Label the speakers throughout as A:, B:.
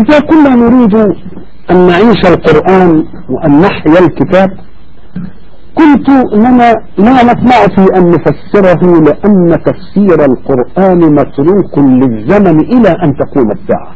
A: إذا كنا نريد أن نعيش القرآن وأن نحيا الكتاب قلت إننا لا نطمع في أن نفسره لأن تفسير القرآن متروك للزمن إلى أن تقوم الساعة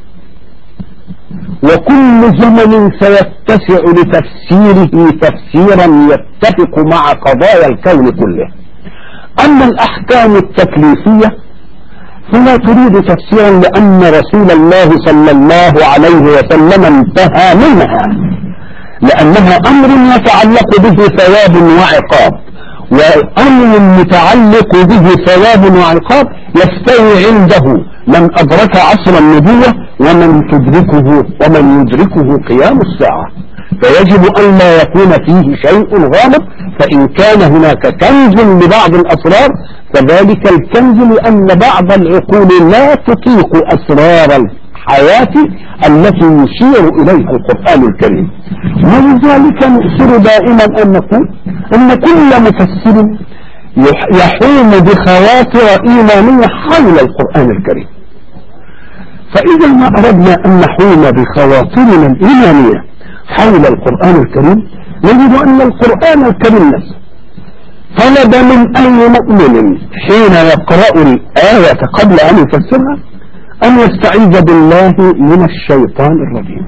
A: وكل زمن سيتسع لتفسيره تفسيرا يتفق مع قضايا الكون كله أما الأحكام التكليفية فلا تريد تفسيرا لأن رسول الله صلى الله عليه وسلم انتهى منها لأنها أمر يتعلق به ثواب وعقاب وأمر متعلق به ثواب وعقاب يستوي عنده من أدرك عصر النبوة ومن تدركه ومن يدركه قيام الساعة فيجب أن لا يكون فيه شيء غالب فإن كان هناك كنز لبعض الأسرار فذلك الكنز لأن بعض العقول لا تطيق أسرار الحياة التي يشير إليها القرآن الكريم ولذلك نؤثر دائما أن نقول أن كل مفسر يحوم بخواطر إيمانية حول القرآن الكريم فإذا ما أردنا أن نحوم بخواطرنا الإيمانية حول القرآن الكريم نجد أن القرآن الكريم نفسه طلب من أي مؤمن حين يقرأ الآية قبل أن يفسرها أن يستعيذ بالله من الشيطان الرجيم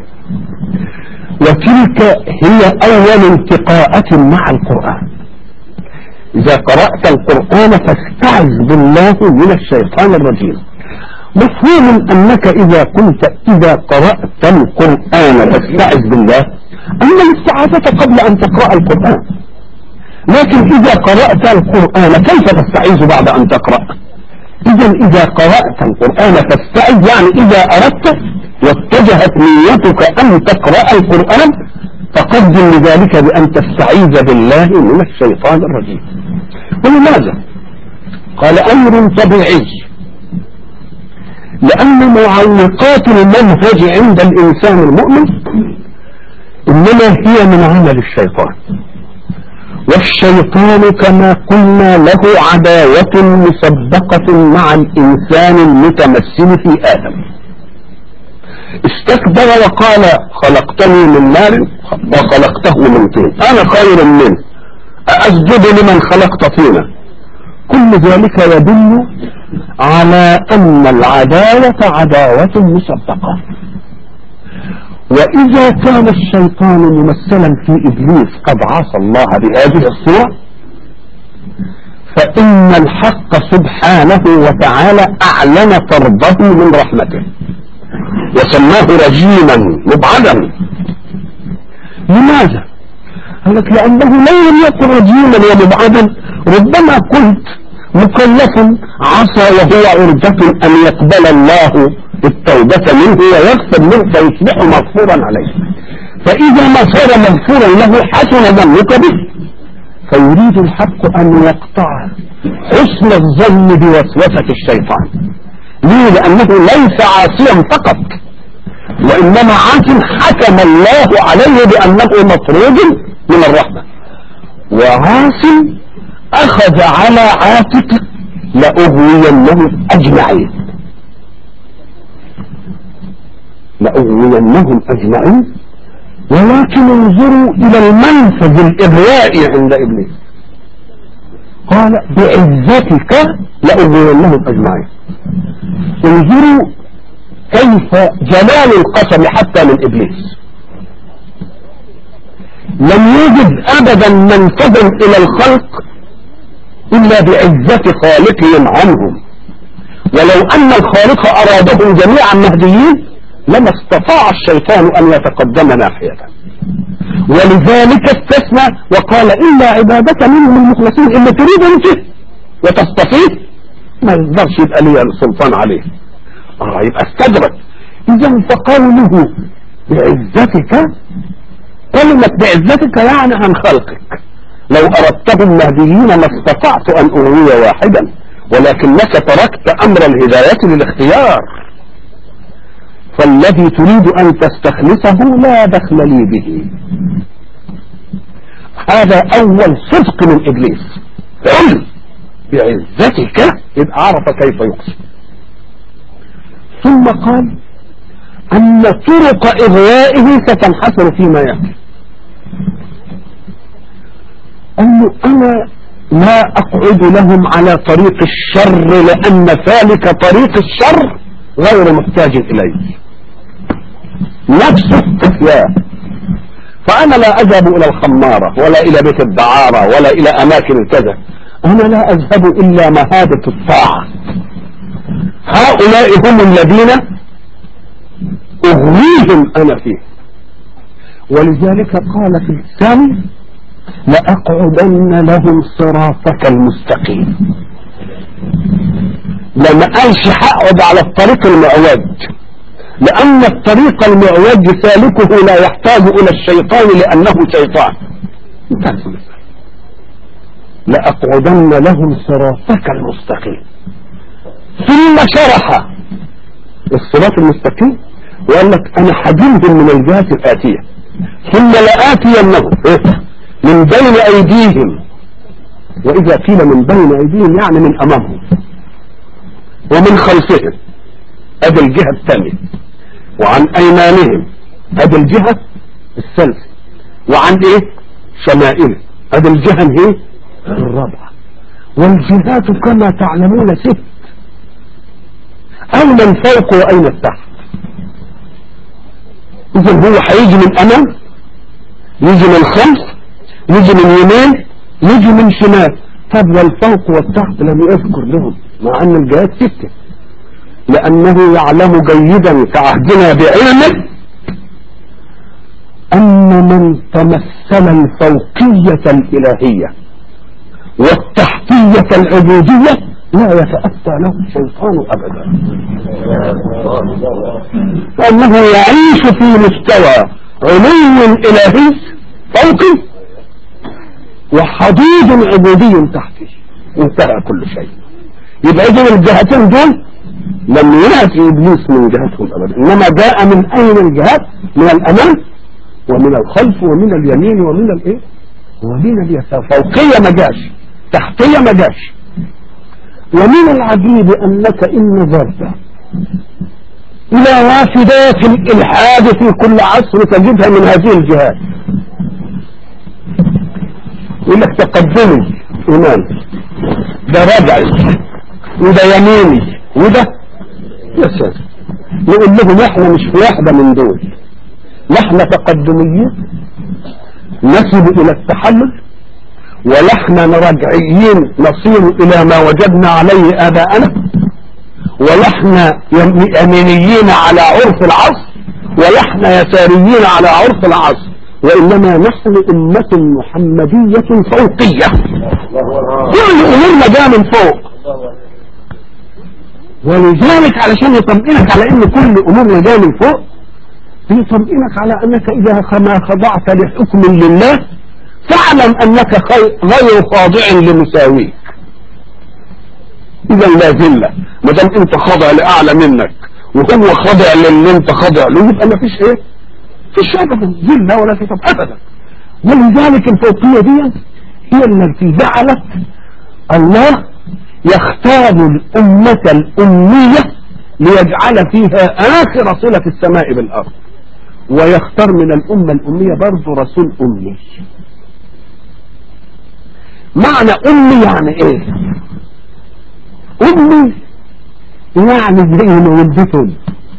A: وتلك هي أول التقاءة مع القرآن إذا قرأت القرآن فاستعذ بالله من الشيطان الرجيم مفهوم أنك إذا كنت إذا قرأت القرآن فاستعذ بالله أن الاستعاذة قبل أن تقرأ القرآن لكن إذا قرأت القرآن كيف تستعيذ بعد أن تقرأ إذا إذا قرأت القرآن فاستعذ يعني إذا أردت واتجهت نيتك أن تقرأ القرآن فقدم لذلك بأن تستعيذ بالله من الشيطان الرجيم ولماذا قال أمر طبيعي لأن معوقات المنهج عند الإنسان المؤمن إنما هي من عمل الشيطان والشيطان كما قلنا له عداوة مسبقة مع الإنسان المتمثل في آدم استكبر وقال خلقتني من نار وخلقته من طين أنا خير منه أسجد لمن خلقت طينا كل ذلك يدل على أن العداوة عداوة مسبقة وإذا كان الشيطان ممثلا في إبليس قد عصى الله بهذه الصورة فإن الحق سبحانه وتعالى أعلن طرده من رحمته وسماه رجيما مبعدا لماذا؟ قال لك لأنه لو لم يكن رجيما ومبعدا ربما كنت مكلف عصى وهو عرجة أن يقبل الله التوبة منه ويغفر منه فيصبح مغفورا عليه فإذا ما صار مغفورا له حسن ظنك به فيريد الحق أن يقطع حسن الظن بوسوسة الشيطان ليه لأنه ليس عاصيا فقط وإنما عاص حكم الله عليه بأنه مطرود من الرحمة وعاص أخذ على عاتق لأغوينهم أجمعين لأغوينهم أجمعين ولكن انظروا إلى المنفذ الإغواء عند إبليس قال بعزتك لأغوينهم أجمعين انظروا كيف جلال القسم حتى من إبليس لم يجد أبدا منفذا إلى الخلق إلا بعزة خالقهم عنهم ولو أن الخالق أرادهم جميعا مهديين لما استطاع الشيطان أن يتقدم ناحيته ولذلك استثنى وقال إلا عبادك منهم المخلصين اللي تريد أنت وتستفيد ما يقدرش يبقى لي السلطان عليه اه يبقى استدرك إذا فقوله بعزتك كلمة بعزتك يعني عن خلقك لو أردتهم مهديين ما استطعت أن أغوي واحدا ولكنك تركت أمر الهداية للاختيار فالذي تريد أن تستخلصه لا دخل لي به هذا أول صدق من إبليس قل بعزتك يبقى عرف كيف يقسم ثم قال أن طرق إغوائه ستنحصر فيما يأتي أنه أنا لا أقعد لهم على طريق الشر لأن ذلك طريق الشر غير محتاج إليه نفس التحياه فأنا لا أذهب إلى الخمارة ولا إلى بيت الدعارة ولا إلى أماكن الكذا أنا لا أذهب إلا مهابة الطاعة هؤلاء هم الذين أغويهم أنا فيه ولذلك قال في الثاني لأقعدن لهم صراطك المستقيم لما قالش هقعد على الطريق المعوج لأن الطريق المعوج سالكه لا يحتاج إلى الشيطان لأنه شيطان لأقعدن لهم صراطك المستقيم ثم شرح الصراط المستقيم وقال لك أنا حجمهم من الجهات الآتية ثم لآتينهم من بين أيديهم وإذا قيل من بين أيديهم يعني من أمامهم ومن خلفهم ادي الجهة الثانية وعن ايمانهم ادي الجهة الثالثة وعن ايه شمائل ادي الجهة الايه الرابعة والجهات كما تعلمون ست اين الفوق واين التحت اذا هو هيجي من امام يجي من خلف يجي من يمين يجي من شمال طب والفوق والتحت لم يذكر لهم مع ان الجهات ستة لانه يعلم جيدا كعهدنا بعلمه ان من تمثل الفوقية الالهية والتحتية العبودية لا يتأتى له الشيطان ابدا لانه يعيش في مستوى علو الهي فوقي وحضيض عبودي تحتي انتهى كل شيء يبقى اذن الجهتين دول لم يأتي ابليس من جهتهم ابدا انما جاء من اين الجهات من الامام ومن الخلف ومن اليمين ومن الايه ومن اليسار فوقيه ما جاش تحتيه ما جاش ومن العجيب انك ان نظرت الى وافدات الالحاد في كل عصر تجدها من هذه الجهات يقول لك تقدمي ايمان ده رجعي وده يميني وده يا ساتر يقول لهم احنا مش في واحدة من دول لا احنا تقدميين نصل الى التحلل ولا احنا رجعيين نصير الى ما وجدنا عليه اباءنا ولا احنا يمينيين على عرف العصر ولا احنا يساريين على عرف العصر وإنما نحن أمة محمدية فوقية كل أمورنا جاء من فوق ولذلك علشان يطمئنك على ان كل امورنا جايه من فوق يطمئنك على انك اذا ما خضعت لحكم لله فاعلم انك غير خاضع لمساويك اذا لا ذله ما دام انت خاضع لاعلى منك وهو خاضع للي انت خاضع له يبقى ما فيش ايه فيش ابدا ذله ولا كتاب ابدا ولذلك الفوقيه دي هي التي جعلت الله يختار الأمة الأمية ليجعل فيها آخر صلة السماء بالأرض ويختار من الأمة الأمية برضه رسول أمي معنى أمي يعني إيه أمي يعني زي ما ولدته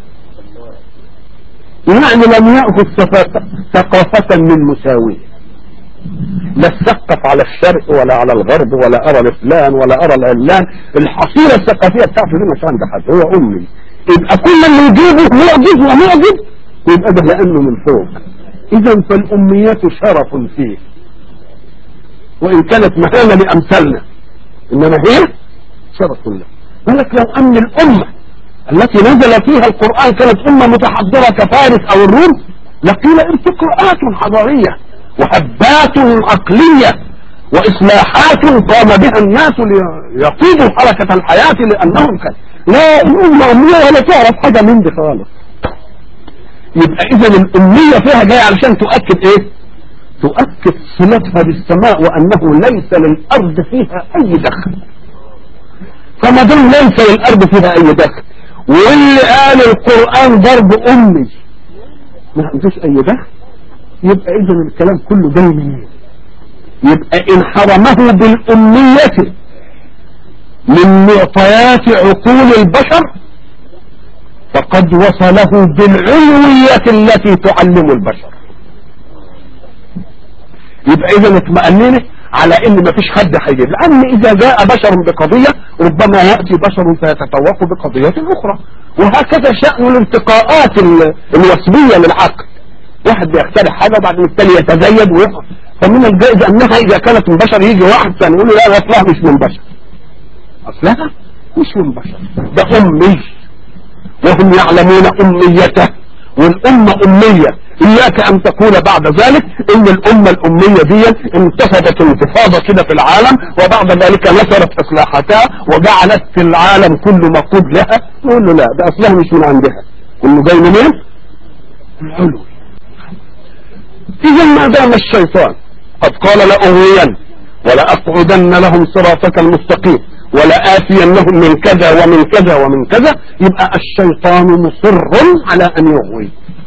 A: يعني لم يأخذ ثقافة من مساويه لا تثقف على الشرق ولا على الغرب ولا ارى الفلان ولا ارى العلان الحصيله الثقافيه بتاعته دي مش عند حد هو امي يبقى كل اللي يجيبه معجز ومعجز يبقى ده لانه من فوق اذا فالاميات شرف فيه وان كانت مهانه لامثالنا انما هي شرف له بالك لو ان الامه التي نزل فيها القران كانت امه متحضره كفارس او الروم لقيل ارتقاءات حضاريه وهبات عقلية وإصلاحات قام بها الناس ليقيدوا حركة الحياة لأنهم كان لا الأمة أمية ولا تعرف حاجة من دي خالص يبقى إذا الأمية فيها جاية علشان تؤكد إيه؟ تؤكد صلتها بالسماء وأنه ليس للأرض فيها أي دخل فما دام ليس للأرض فيها أي دخل واللي قال القرآن ضرب أمي ما عندوش أي دخل يبقى إذا الكلام كله جاي منين يبقى إن حرمه بالأمية من معطيات عقول البشر فقد وصله بالعلوية التي تعلم البشر يبقى اذا اطمأنينه على ان مفيش حد هيجيب لان اذا جاء بشر بقضية ربما يأتي بشر فيتفوق بقضية اخرى وهكذا شأن الارتقاءات الوسبية للعقل واحد بيخترع حاجة وبعدين التاني يتزيد ويقع فمن الجائز انها اذا كانت من بشر يجي واحد ثاني يقول له لا اصلها مش من بشر اصلها مش من بشر ده امي وهم يعلمون اميته والامة امية اياك ان تقول بعد ذلك ان الامة الامية دي انتفضت انتفاضة كده في العالم وبعد ذلك نشرت اصلاحاتها وجعلت في العالم كله مقود لها نقول له لا ده اصلها مش من عندها كله جاي منين العلو اذا ما دام الشيطان قد قال لأغوين ولأقعدن لهم صراطك المستقيم ولآتينهم من كذا ومن كذا ومن كذا يبقى الشيطان مصر على أن يغوي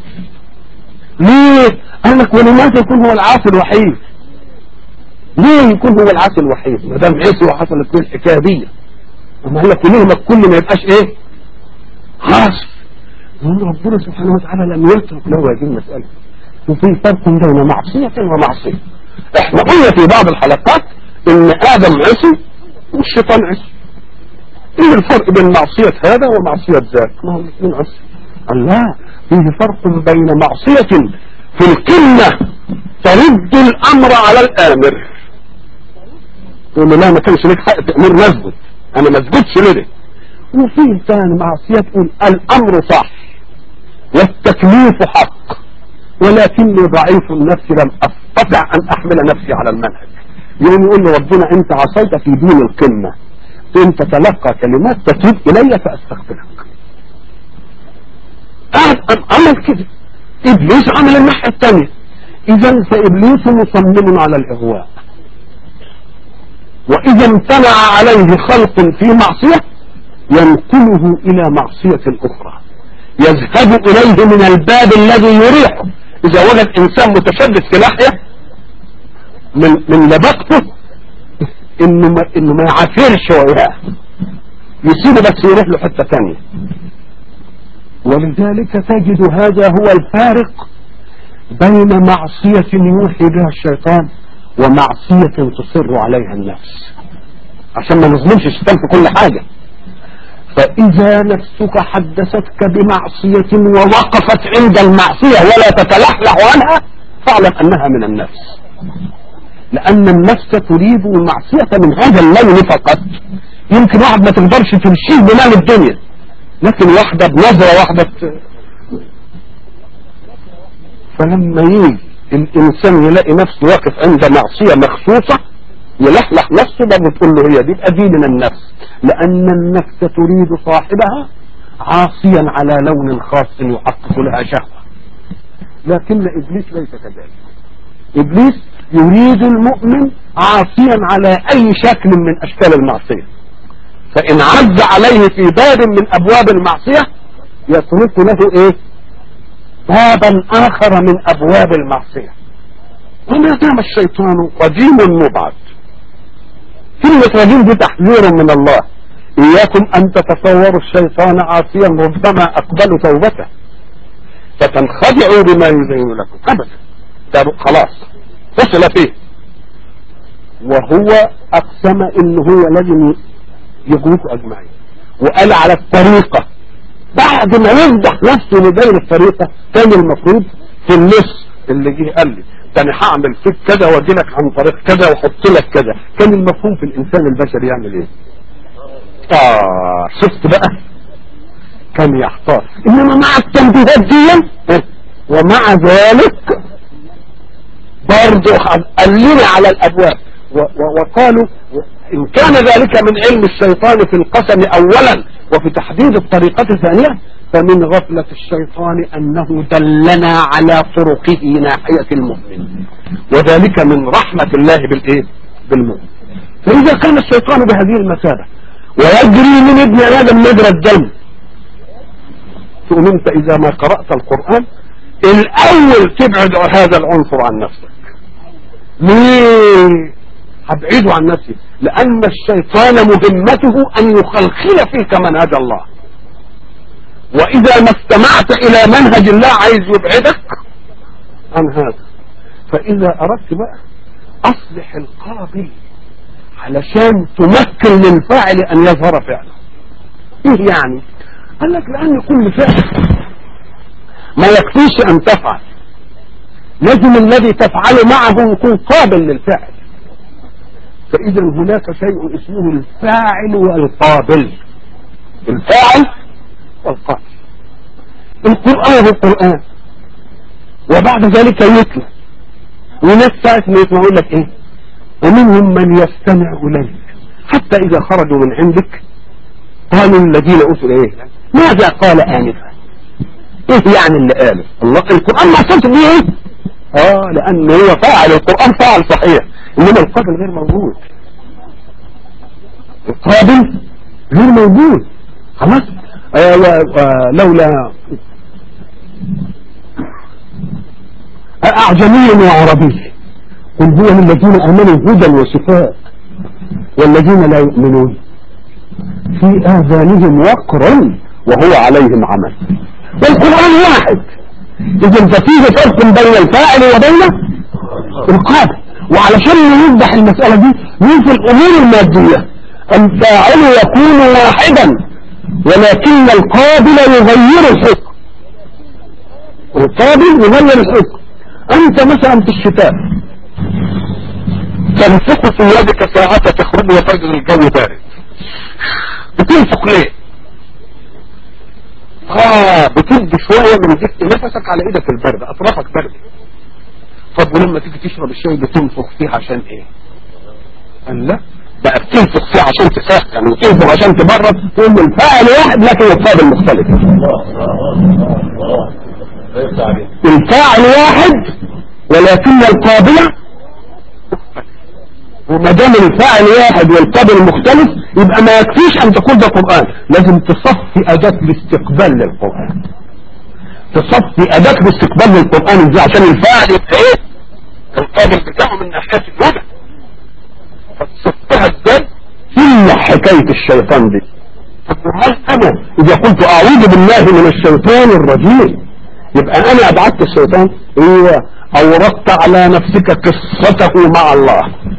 A: ليه؟ قال لك ولماذا يكون هو العاصي الوحيد؟ ليه يكون هو العاصي الوحيد؟ ما دام عيسى وحصلت له الحكايه دي اما قال لك ليه ما الكل ما يبقاش ايه؟ عاصي يقول ربنا سبحانه وتعالى لم يترك له هذه المساله وفي فرق بين معصيه ومعصيه احنا قلنا في بعض الحلقات ان ادم عصي والشيطان عصي ايه الفرق بين معصية هذا ومعصية ذاك ما هو الاثنين عصي قال لا فيه فرق بين معصية في القمة ترد الامر على الامر يقول له لا ما كانش لك حق تأمر مسجد انا ما اسجدش لده وفيه ثاني معصية تقول الامر صح والتكليف حق ولكني ضعيف النفس لم استطع ان احمل نفسي على المنهج يقوم يقول له ربنا انت عصيت في دين القمة انت تلقى كلمات تتوب الي فاستغفرك قاعد عمل كده ابليس عمل الناحية الثانية اذا فابليس مصمم على الاغواء واذا امتنع عليه خلق في معصية ينقله الى معصية اخرى يذهب اليه من الباب الذي يريحه اذا وجد انسان متشدد في ناحية من من لبقته انه ما انه ما يعافرش وياه يسيبه بس يروح له حته ثانيه ولذلك تجد هذا هو الفارق بين معصية يوحي بها الشيطان ومعصية تصر عليها النفس عشان ما نظلمش الشيطان في كل حاجة فإذا نفسك حدثتك بمعصية ووقفت عند المعصية ولا تتلحلح عنها فاعلم أنها من النفس لأن النفس تريد المعصية من هذا اللون فقط يمكن واحد ما تقدرش تمشيه بمال الدنيا لكن واحدة بنظرة واحدة فلما يجي الإنسان يلاقي نفسه واقف عند معصية مخصوصة يلحلح نفسه برضه تقول له هي دي دي من النفس لأن النفس تريد صاحبها عاصيا على لون خاص يحقق لها شهوة لكن إبليس ليس كذلك إبليس يريد المؤمن عاصيا على أي شكل من أشكال المعصية فإن عز عليه في باب من أبواب المعصية يترك له إيه بابا آخر من أبواب المعصية وما دام الشيطان قديم مبعد كلمة رجيم دي تحذير من الله إياكم أن تتصوروا الشيطان عاصيا ربما أقبل توبته فتنخدعوا بما يزين لكم أبدا خلاص فصل فيه وهو أقسم إن هو لازم يغوكوا أجمعين وقال على الطريقة بعد ما يفضح نفسه لبين الطريقة كان المفروض في النص اللي جه قال لي ده انا هعمل فيك كذا واجي لك عن طريق كذا واحط لك كذا كان المفهوم في الانسان البشري يعمل ايه اه شفت بقى كان يحتار انما مع التنبيهات دي ومع ذلك برضه قلنا على الابواب وقالوا ان كان ذلك من علم الشيطان في القسم اولا وفي تحديد الطريقة ثانية فمن غفلة الشيطان انه دلنا على طرقه ناحية المؤمن وذلك من رحمة الله بالايه بالمؤمن فاذا كان الشيطان بهذه المثابة ويجري من ابن ادم مجرى الدم لازم انت اذا ما قرأت القرآن الاول تبعد هذا العنصر عن نفسك ليه هبعده عن نفسي لان الشيطان مهمته ان يخلخل فيك منهج الله واذا ما استمعت الى منهج الله عايز يبعدك عن هذا فاذا اردت بقى اصلح القابل علشان تمكن للفاعل ان يظهر فعله ايه يعني قال لك لان كل فعل ما يكفيش ان تفعل لازم الذي تفعل معه يكون قابل للفعل فاذا هناك شيء اسمه الفاعل والقابل الفاعل والقابل القرآن القرآن وبعد ذلك يتلى وناس ساعة ما يسمع يقول لك ايه ومنهم من يستمع اليك حتى اذا خرجوا من عندك قالوا الذين اوتوا ايه ماذا قال انفا ايه يعني اللي قاله الله القرآن ما صرت بيه ايه اه لان هو فاعل القرآن فاعل صحيح انما القابل غير موجود القابل غير موجود خلاص آه آه لولا أعجمي وعربي قل هو للذين آمنوا هدى وشفاء والذين لا يؤمنون في آذانهم وقر وهو عليهم عمل والقرآن واحد إذا ففيه فرق بين الفاعل وبين القابل وعلشان نوضح المسألة دي من في الأمور المادية الفاعل يكون واحدا ولكن القابل يغير الحكم القابل يغير الحكم انت مثلا في الشتاء تنفق في يدك ساعة تخرج وتجد الجو بارد بتنفق ليه اه بتدي شوية من جهة نفسك على ايدك البرد اطرافك برد طب ولما تيجي تشرب الشاي بتنفخ فيه عشان ايه قال لا بقى بتنفخ فيه عشان تسخن وتنفخ عشان تبرد تقول الفاعل واحد لكن القابل مختلف الفاعل واحد ولكن القابل وما دام الفاعل واحد والقابل مختلف يبقى ما يكفيش ان تقول ده قرآن لازم تصفي اداة الاستقبال للقرآن تصفي اداة الاستقبال للقرآن ازاي عشان الفاعل يبقى ايه القابل بتاعه من ناحية الهدى فتصفها ازاي كل حكاية الشيطان دي فالقرآن انا اذا قلت اعوذ بالله من الشيطان الرجيم يبقى انا ابعدت الشيطان ايوه اوردت على نفسك قصته مع الله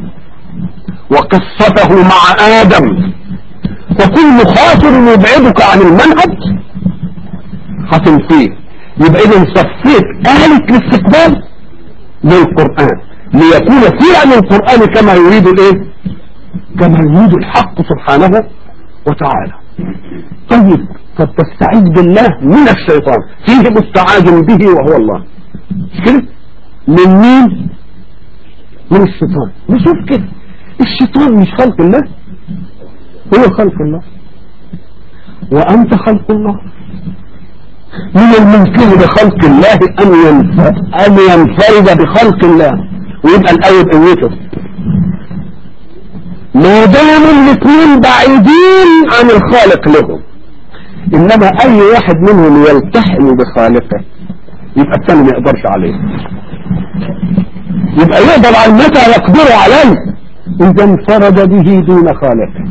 A: وقصته مع ادم وكل خاطر يبعدك عن المنهج هتنفيه يبقى اذا صفيت آلة الاستقبال للقرآن ليكون فعل القرآن كما يريد الايه كما يريد الحق سبحانه وتعالى طيب طب تستعيذ بالله من الشيطان فيه مستعاذ به وهو الله مش كده من مين من الشيطان نشوف كده الشيطان مش خلق الله هو خلق الله وأنت خلق الله من الممكن لخلق الله أن ينفرد, أن ينفرد بخلق الله ويبقى الآية بقوته ما دام الاثنين بعيدين عن الخالق لهم إنما أي واحد منهم يلتحم بخالقه يبقى الثاني ما يقدرش عليه يبقى يقدر على متى يقدر عليه إذا انفرد به دون خالقه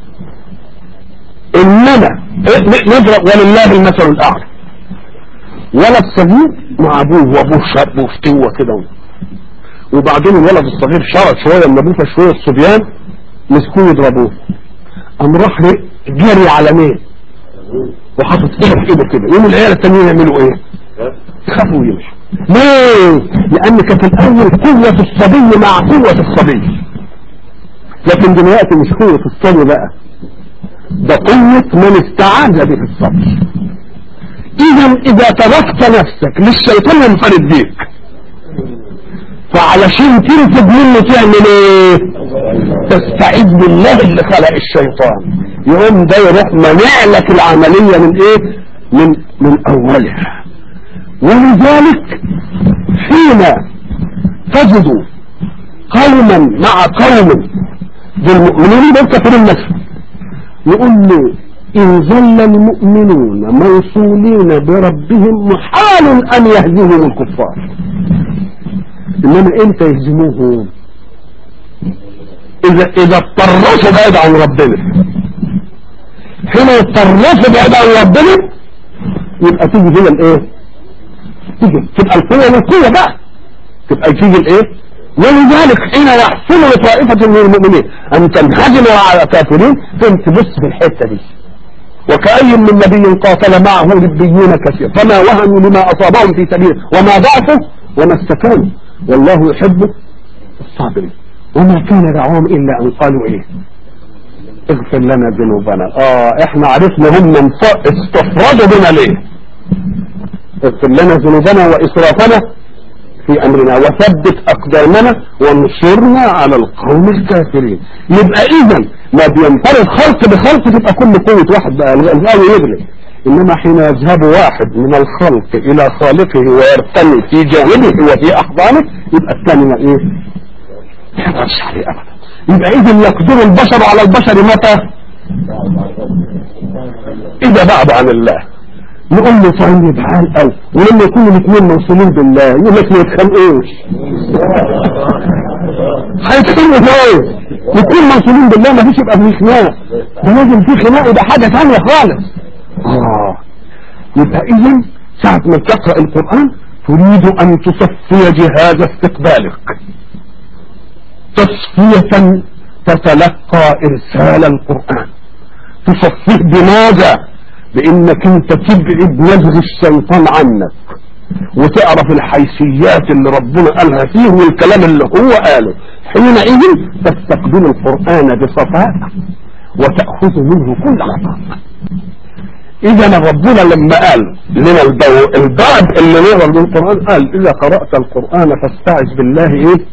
A: إنما نضرب ولله المثل الأعلى ولد صغير مع أبوه وأبوه شاب وفتوة كده وبعدين الولد الصغير شرد شوية من أبوه فشوية الصبيان مسكوه يضربوه قام راح جري على مين وحاطط ايده في ايده كده يوم العيال التانيين يعملوا ايه يخافوا ويمشوا ليه لان كانت الاول قوة الصبي مع قوة الصبي لكن دلوقتي مش قوة الصبي بقى ده قوة من استعاذ به الصبي اذا اذا تركت نفسك للشيطان ينفرد بيك فعلشان تنفذ منه تعمل ايه تستعيذ بالله اللي خلق الشيطان يقوم ده يروح منع لك العملية من ايه من من اولها ولذلك حين تجد قوما مع قوم بالمؤمنين دول كافرين نفسه يقول له إن ظل المؤمنون موصولين بربهم محال أن يهزمهم الكفار إنما إمتى يهزموهم إذا إذا اضطرفوا بعيد عن ربنا حين يضطرفوا بعيد عن ربنا يبقى تيجي هنا الإيه؟ تيجي تبقى القوة والقوة بقى تبقى تيجي الإيه؟ ولذلك حين يحصل لطائفة من المؤمنين أن تنهزم على كافرين ثم تبص في الحتة دي وكأي من نبي قاتل معه ربيون كثير فما وهنوا لما أصابهم في سبيله وما ضعفوا وما استكانوا والله يحب الصابرين وما كان دعوهم إلا أن قالوا إيه اغفر لنا ذنوبنا اه احنا عرفنا هم من استفردوا بنا ليه اغفر لنا ذنوبنا وإسرافنا في أمرنا وثبت أقدامنا وانصرنا على القوم الكافرين يبقى إذا ما بينفرد خلق بخلق تبقى كل قوة واحد بقى الغاوي يغلب إنما حين يذهب واحد من الخلق إلى خالقه ويرتمي في جانبه وفي أحضانه يبقى الثاني ما إيه؟ ما يقدرش عليه أبدا يبقى إذا يقدر البشر على البشر متى؟ إذا بعد عن الله نقول له طيب عال قوي ولما يكونوا الاثنين موصولين بالله يقول لك ما يتخانقوش هيتخانقوا ايه؟ يكون موصولين بالله ما فيش يبقى في خناق ده لازم في خناق يبقى حاجه ثانيه خالص اه يبقى اذا ساعه ما تقرا القران تريد ان تصفي جهاز استقبالك تصفيه تتلقى ارسال القران تصفيه بماذا؟ بانك انت تبعد نزغ الشيطان عنك وتعرف الحيثيات اللي ربنا قالها فيه والكلام اللي هو قاله حينئذ تستقبل القرآن بصفاء وتأخذ منه كل عطاء اذا ربنا لما قال لنا البو... البعض اللي نقرا من القرآن قال اذا قرأت القرآن فاستعذ بالله ايه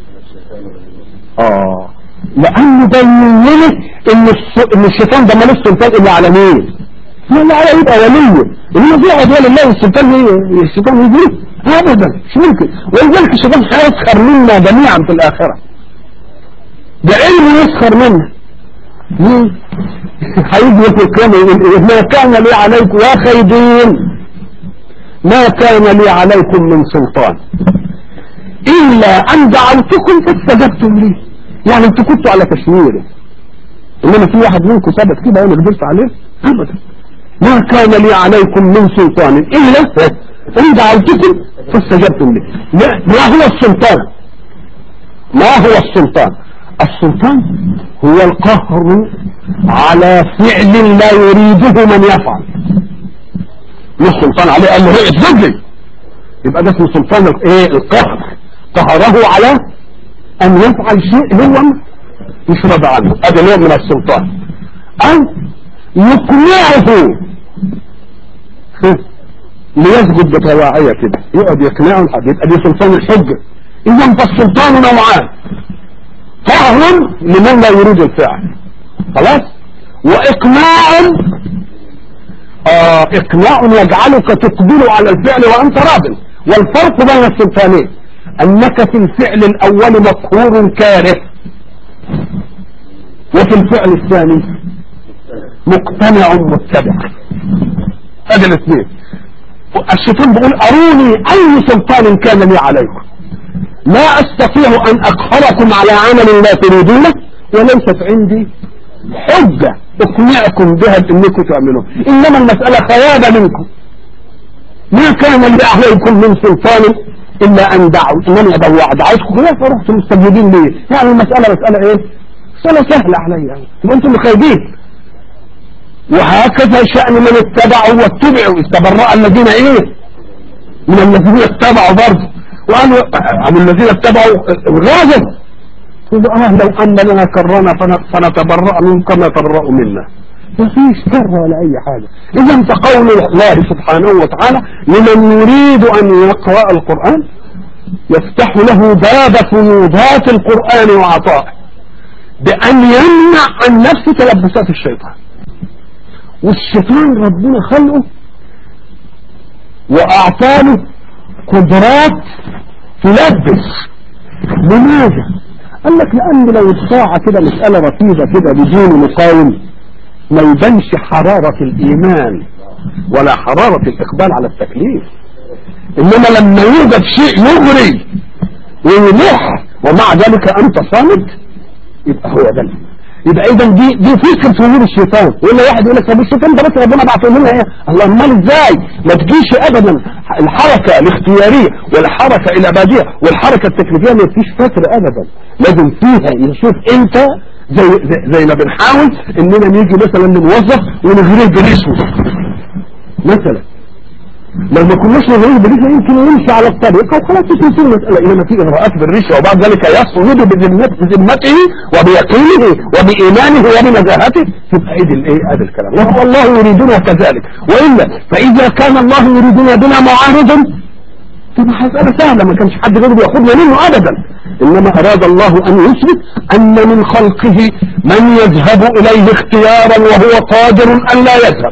A: اه لانه بين لنا ان, الس... إن الشيطان ده ملوش سلطان الا على مين لا لا يبقى ولي انما في عدوان الله والسلطان الشيطان يجري ابدا مش ممكن ولذلك الشيطان هيسخر منا جميعا في الاخره ده علم يسخر منا ليه هيجي يقول الكلام يقول ما كان لي عليكم يا خيدين ما كان لي عليكم من سلطان الا ان دعوتكم فاستجبتم لي يعني انتوا كنتوا على تشميري انما في واحد منكم ثبت كده وانا قدرت عليه ابدا ما كان لي عليكم من سلطان إلا إن دعوتكم فاستجبتم لي ما هو السلطان ما هو السلطان السلطان هو القهر على فعل لا يريده من يفعل مش سلطان عليه قال له رئيس زوجي يبقى ده اسمه سلطان الايه القهر قهره على ان يفعل شيء هو مش راضي عنه هذا نوع من السلطان او يقنعه ليسجد بطواعية كده يقعد يقنعه الحد يبقى دي سلطان الحجة اذا فالسلطان نوعان قهر لمن لا يريد الفعل خلاص واقناع آه اقناع يجعلك تقبل على الفعل وانت راض والفرق بين السلطانين انك في الفعل الاول مقهور كاره وفي الفعل الثاني مقتنع متبع هذا الاثنين الشيطان بيقول اروني اي سلطان كان لي عليكم لا استطيع ان اقهركم على عمل لا تريدونه وليست عندي حجة اقنعكم بها بانكم تعملون انما المسألة خيابة منكم ما كان لي عليكم من سلطان الا ان دعوا انني دعوتكم خلاص فرحتم مستجيبين لي يعني المسألة مسألة ايه مسألة سهلة علي يعني انتم خايبين وهكذا شأن من اتبعوا واتبعوا استبرأ الذين ايه من الذين اتبعوا برضه وقالوا عن الذين اتبعوا غاضب قلوا اه لو ان لنا كرنا فنتبرأ منهم كما تبرأوا منا ما فيش كر ولا اي حاجة اذا فقول الله سبحانه وتعالى لمن يريد ان يقرأ القرآن يفتح له باب فيوضات القرآن وعطائه بأن يمنع عن نفسه تلبسات الشيطان والشيطان ربنا خلقه واعطاله قدرات تلبس لماذا قال لك لان لو الساعة كده مسألة رتيبة كده بدون مقاوم ما يبانش حرارة الإيمان ولا حرارة الإقبال على التكليف إنما لما يوجد شيء يغري ويلح ومع ذلك أنت صامت يبقى هو ده يبقى اذا دي دي فكره ظهور الشيطان ولا واحد يقول لك طب الشيطان ده بس ربنا بعته لنا ايه الله امال ازاي ما تجيش ابدا الحركه الاختياريه والحركه الاباديه والحركه التكليفيه ما فيش فتر ابدا لازم فيها يشوف انت زي زي, زي ما بنحاول اننا نيجي مثلا لموظف ونغريه بريشه مثلا لو ما كناش نغريه بريشه يمكن يمشي على الطريقه وخلاص تنسي المساله انما في اغراءات بالريشه وبعد ذلك يصمد بذمت- بذمته وبيقينه وبايمانه وبنزاهته يبقى ايه الايه هذا الكلام وهو الله يريدنا كذلك والا فاذا كان الله يريدنا بنا معارض تبقى مسألة سهلة ما كانش حد غيره بياخدنا منه ابدا انما اراد الله ان يثبت ان من خلقه من يذهب اليه اختيارا وهو قادر ان لا يذهب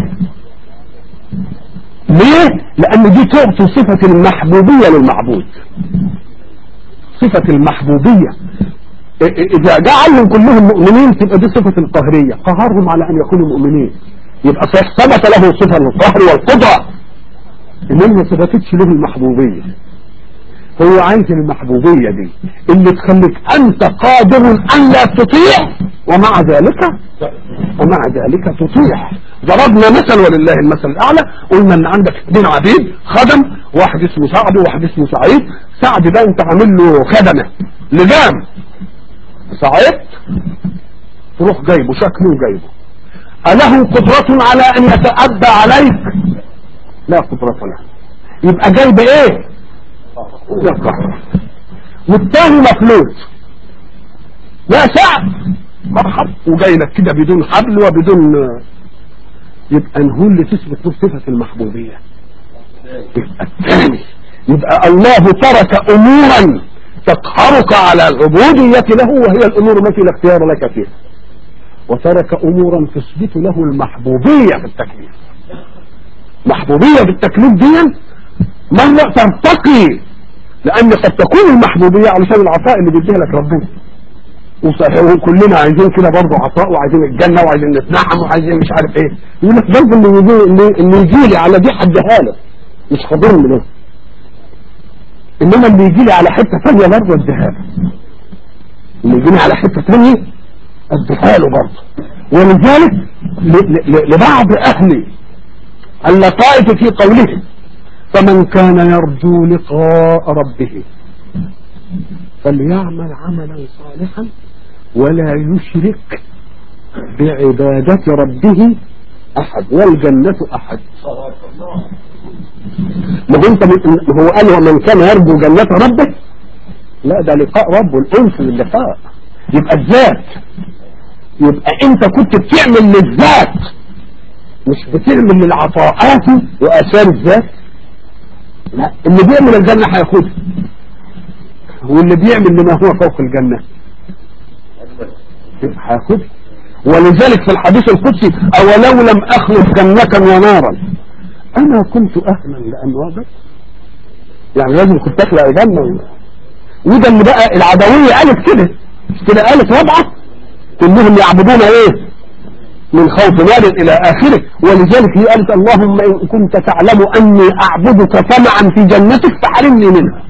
A: ليه لان دي تعطي صفة المحبوبية للمعبود صفة المحبوبية إ- إ- اذا جعلهم كلهم مؤمنين تبقى دي صفة القهرية قهرهم على ان يكونوا مؤمنين يبقى صح ثبت له صفة القهر والقدرة انما ما ثبتتش له المحبوبية هو عايز المحبوبية دي اللي تخليك انت قادر ان لا تطيع ومع ذلك ومع ذلك تطيع ضربنا مثل ولله المثل الاعلى قلنا ان عندك اثنين عبيد خدم واحد اسمه سعد وواحد اسمه سعيد سعد ده انت عامل له خدمه لجام سعيد تروح جايبه شكله جايبه أله قدرة على أن يتأدى عليك لا قدرة له يبقى جايب ايه يقع والتاني مفلوت يا سعد مرحب وجاي لك كده بدون حبل وبدون يبقى نهو اللي تثبت له صفة المحبوبية يبقى الثاني يبقى الله ترك امورا تقهرك على العبودية له وهي الامور التي لا اختيار لك فيها وترك امورا تثبت له المحبوبية في التكليف محبوبية بالتكليف دي مرة ترتقي لان قد تكون المحبوبية علشان العطاء اللي بيديها لك ربنا وصحيح وكلنا عايزين كده برضه عطاء وعايزين الجنة وعايزين نتنعم وعايزين مش عارف ايه يقول لك برضه اللي يجي اللي, اللي يجي لي على دي حدها له مش خبرني له انما اللي يجي لي على حتة ثانية برضه اديها له اللي يجي لي على حتة ثانية اديها له برضه ولذلك ل- ل- لبعض اهل اللطائف في قوله فمن كان يرجو لقاء ربه فليعمل عملا صالحا ولا يشرك بعبادة ربه أحد والجنة أحد ما هو انت من- هو قال ومن كان يرجو جنة ربه لا ده لقاء ربه الأنس باللقاء يبقى الذات يبقى انت كنت بتعمل للذات مش بتعمل للعطاءات وآثار الذات لا اللي بيعمل الجنة هياخدها واللي بيعمل لما هو فوق الجنة هياخدها ولذلك في الحديث القدسي أولو لم أخلق جنة ونارا أنا كنت أهلا لأن وجد يعني لازم كنت أخلق جنة وده اللي بقى العدوية قالت كده مش كده قالت وضعه كلهم يعبدون ايه من خوف نار الى اخره ولذلك هي قالت اللهم ان كنت تعلم اني اعبدك طمعا في جنتك فحرمني منها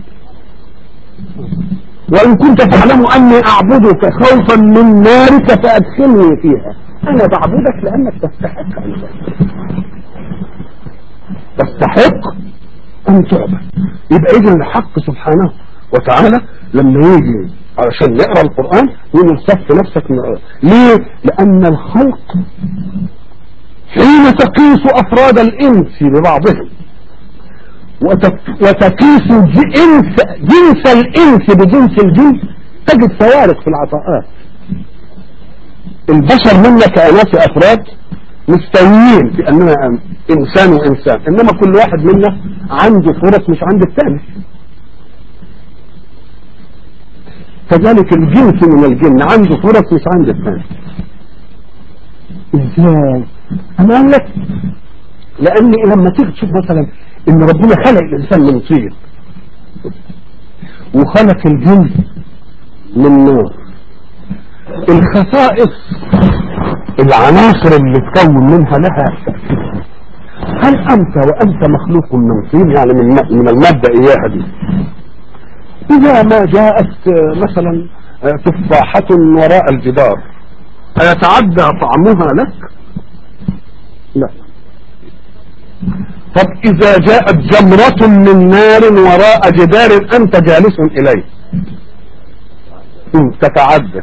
A: وان كنت تعلم اني اعبدك خوفا من نارك فادخلني فيها انا بعبدك لانك تستحق ان تعبد تستحق ان تعبد يبقى اذا الحق سبحانه وتعالى لما يجي علشان نقرا القران يقول صف نفسك نقرا ليه لان الخلق حين تقيس افراد الانس ببعضهم وتك- وتقيس جنس جنس الانس بجنس الجنس تجد فوارق في العطاءات البشر منا كأناس أفراد مستويين في أننا إنسان وإنسان إنما كل واحد منا عنده فرص مش عند الثاني كذلك الجنس من الجن عنده فرص مش عند الثاني ازاي انا اقول لك لان لما تيجي تشوف مثلا ان ربنا خلق الانسان من طين وخلق الجن من نار الخصائص العناصر اللي تكون منها لها هل انت وانت مخلوق من طين يعني من من الماده اياها دي اذا ما جاءت مثلا تفاحه وراء الجدار ايتعدى طعمها لك لا طب اذا جاءت جمرة من نار وراء جدار انت جالس اليه تتعدى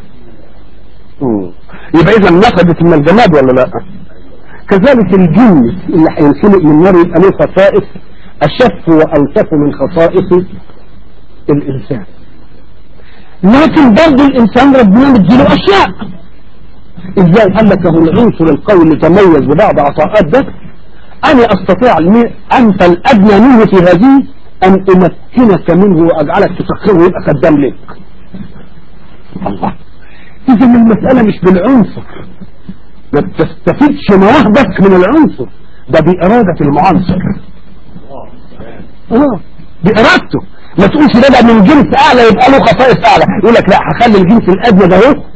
A: يبقى اذا نفذت من الجماد ولا لا كذلك الجن اللي هينسلق من النار يبقى له خصائص اشف والطف من خصائص الانسان لكن برضه الانسان ربنا مديله اشياء ازاي قال لك هو العنصر القوي اللي تميز ببعض عطاءات ده انا استطيع انت الادنى منه في هذه ان امكنك منه واجعلك تسخره ويبقى خدام لك الله اذا المسألة مش بالعنصر ما بتستفيدش مواهبك من العنصر ده بإرادة المعنصر اه بإرادته ما تقولش ده ده من جنس اعلى يبقى له خصائص اعلى يقول لك لا هخلي الجنس الادنى ده اهو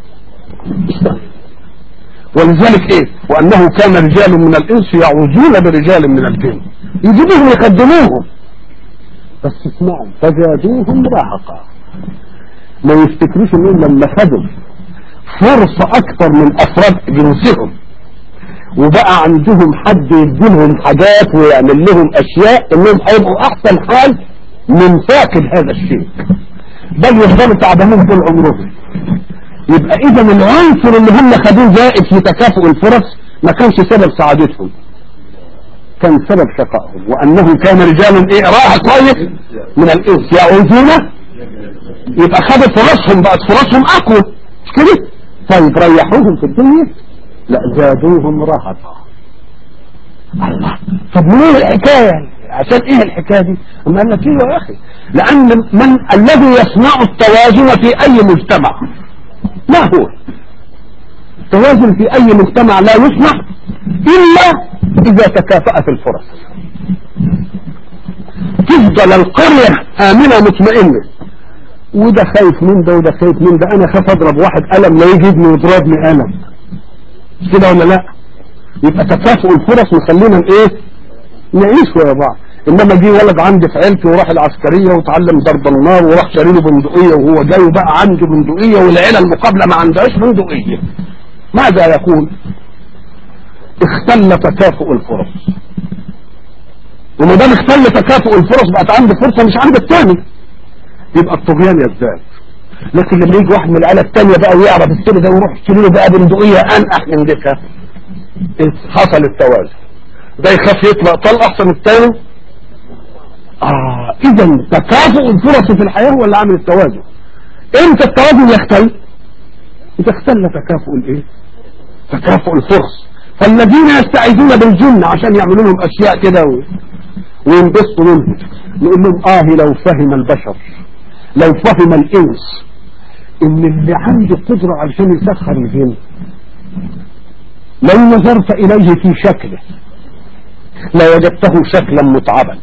A: ولذلك ايه وانه كان رجال من الانس يعوذون برجال من الجن يجيبوهم يقدموهم بس اسمعوا فزادوهم رهقا ما يفتكروش انهم لما خدوا فرصة اكتر من افراد جنسهم وبقى عندهم حد يديلهم حاجات ويعمل لهم اشياء انهم هيبقوا احسن حال من فاقد هذا الشيء بل يفضلوا تعبانين طول عمرهم يبقى اذا العنصر اللي هم خدوه زائد في تكافؤ الفرص ما كانش سبب سعادتهم كان سبب شقائهم وانه كان رجال ايه راح كويس من الانس يعوذون يبقى خدت فرصهم بقت فرصهم اقوى مش كده طيب ريحوهم في الدنيا لا زادوهم رهقا الله طب ليه الحكايه عشان ايه الحكايه دي اما قال لك ايه يا اخي لان من الذي يصنع التوازن في اي مجتمع ما هو التوازن في اي مجتمع لا يصنع الا اذا تكافأت الفرص تفضل القرية امنة مطمئنة وده خايف من ده وده خايف من ده انا خاف اضرب واحد قلم لا يجي ابني يضربني قلم كده ولا لا يبقى تكافؤ الفرص مخلينا ايه نعيش ويا بعض انما جه ولد عندي في عيلتي وراح العسكريه وتعلم ضرب النار وراح شاري له بندقيه وهو جاي وبقى عنده بندقيه والعيله المقابله ما عندهاش بندقيه ماذا يقول اختل تكافؤ الفرص وما دام اختل تكافؤ الفرص بقت عندي فرصه مش عند الثاني يبقى الطغيان يزداد لكن لما يجي واحد من العيله الثانيه بقى ويعرف السر ده ويروح يشتري له بقى بندقيه انقح من ديكها حصل التوازن ده يخاف يطلق طلق احسن الثاني اه اذا تكافؤ الفرص في الحياه هو اللي عامل التوازن امتى التوازن يختل اذا اختل تكافؤ الايه تكافؤ الفرص فالذين يستعيذون بالجن عشان يعملوا لهم اشياء كده و... وينبسطوا منهم نقول لهم اه لو فهم البشر لو فهم الانس ان اللي عنده قدرة علشان يسخر الجن لو نظرت اليه في شكله لوجدته شكلا متعبا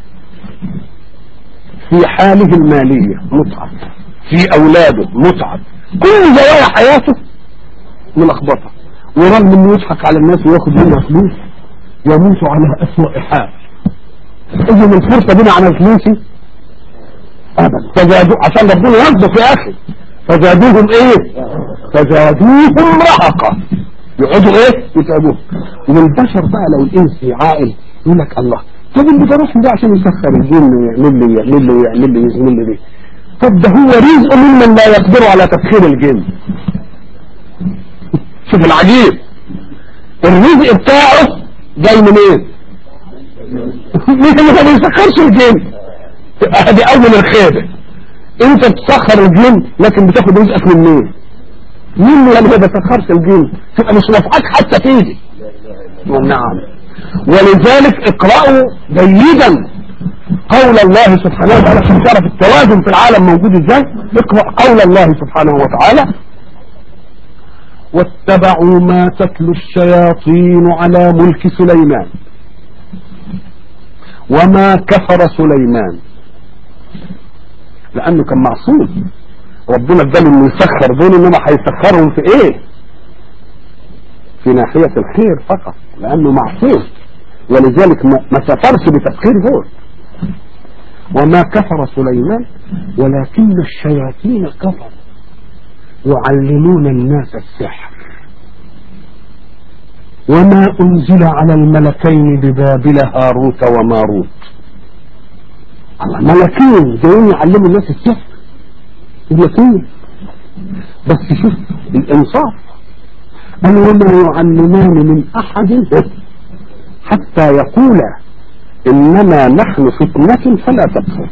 A: في حاله المالية متعب في اولاده متعب كل زوايا حياته ملخبطة ورغم انه يضحك على الناس وياخد منها فلوس يموت على اسوأ حال اذا الفرصة دي على فلوسي ابدا فزادوا عشان ربنا يرضى يا اخي فزادوهم ايه فزادوهم رهقا يقعدوا ايه يتعبوه والبشر بقى لو الانس عاقل يقول لك الله طب اللي بروح ده عشان يسخر الجن ويعمل لي يعمل لي يعمل لي يعمل لي دي طب ده هو رزق ممن لا يقدر على تسخير الجن شوف العجيب الرزق بتاعه جاي من ايه ليه ما بيسخرش الجن ادي اول الخيبة انت بتسخر الجن لكن بتاخد رزقك من مين مين اللي ما بيسخرش الجن تبقى مش نافعك حتى تيجي نعم ولذلك اقرأوا جيدا قول الله سبحانه وتعالى عشان تعرف التوازن في العالم موجود ازاي اقرأ قول الله سبحانه وتعالى واتبعوا ما تتلو الشياطين على ملك سليمان وما كفر سليمان لانه كان معصوم ربنا اداله انه يسخر دول انما هيسخرهم في ايه في ناحية الخير فقط لانه معصوم ولذلك ما ما سفرش بتسخير دول وما كفر سليمان ولكن الشياطين كفروا يعلمون الناس السحر وما أنزل على الملكين ببابل هاروت وماروت الله ملكين جايين يعلموا الناس السحر ملكين بس شوف الإنصاف قال وما يعلمان من أحد حتى يقولا إنما نحن فتنة فلا تكفر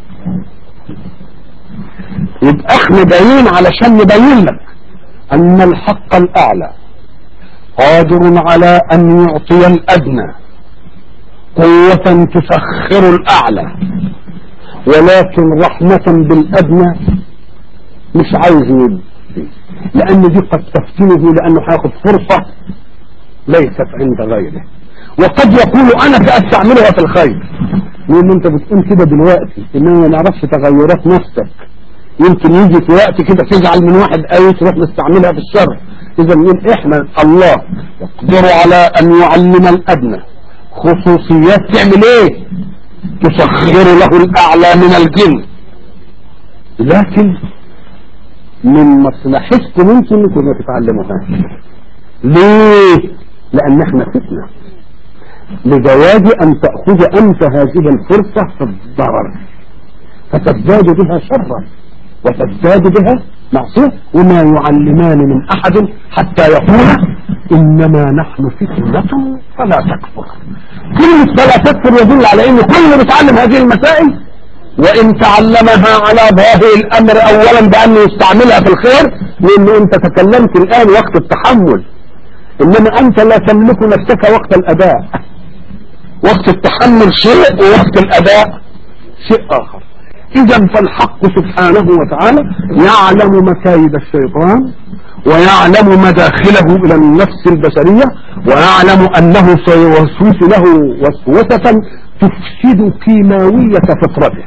A: يبقى احنا جايين علشان نبين لك أن الحق الأعلى قادر على أن يعطي الأدنى قوة تسخر الأعلى ولكن رحمة بالأدنى مش عايز يدي لأن دي قد تفتنه لأنه هياخد فرصة ليست عند غيره وقد يقول أنا سأستعملها في الخير لأن أنت بتقول كده دلوقتي إنما ما نعرفش تغيرات نفسك يمكن يجي في وقت كده تزعل من واحد أي تروح نستعملها في الشر إذا من إحنا الله يقدر على أن يعلم الأدنى خصوصيات تعمل إيه تسخر له الأعلى من الجن لكن من مصلحتكم انتم انكم ما تتعلموهاش ليه لان احنا فتنه لجواز ان تاخذ انت هذه الفرصه في الضرر فتزداد بها شرا وتزداد بها معصيه وما يعلمان من احد حتى يقول انما نحن فتنه فلا تكفر كلمه فلا تكفر يدل على ان كل بيتعلم هذه المسائل وإن تعلمها على ظاهر الأمر أولا بأنه يستعملها في الخير لأن أنت تكلمت الآن وقت التحمل إنما أنت لا تملك نفسك وقت الأداء وقت التحمل شيء ووقت الأداء شيء آخر إذا فالحق سبحانه وتعالى يعلم مكايد الشيطان ويعلم مداخله إلى النفس البشرية ويعلم أنه سيوسوس له وسوسة تفسد كيماوية فطرته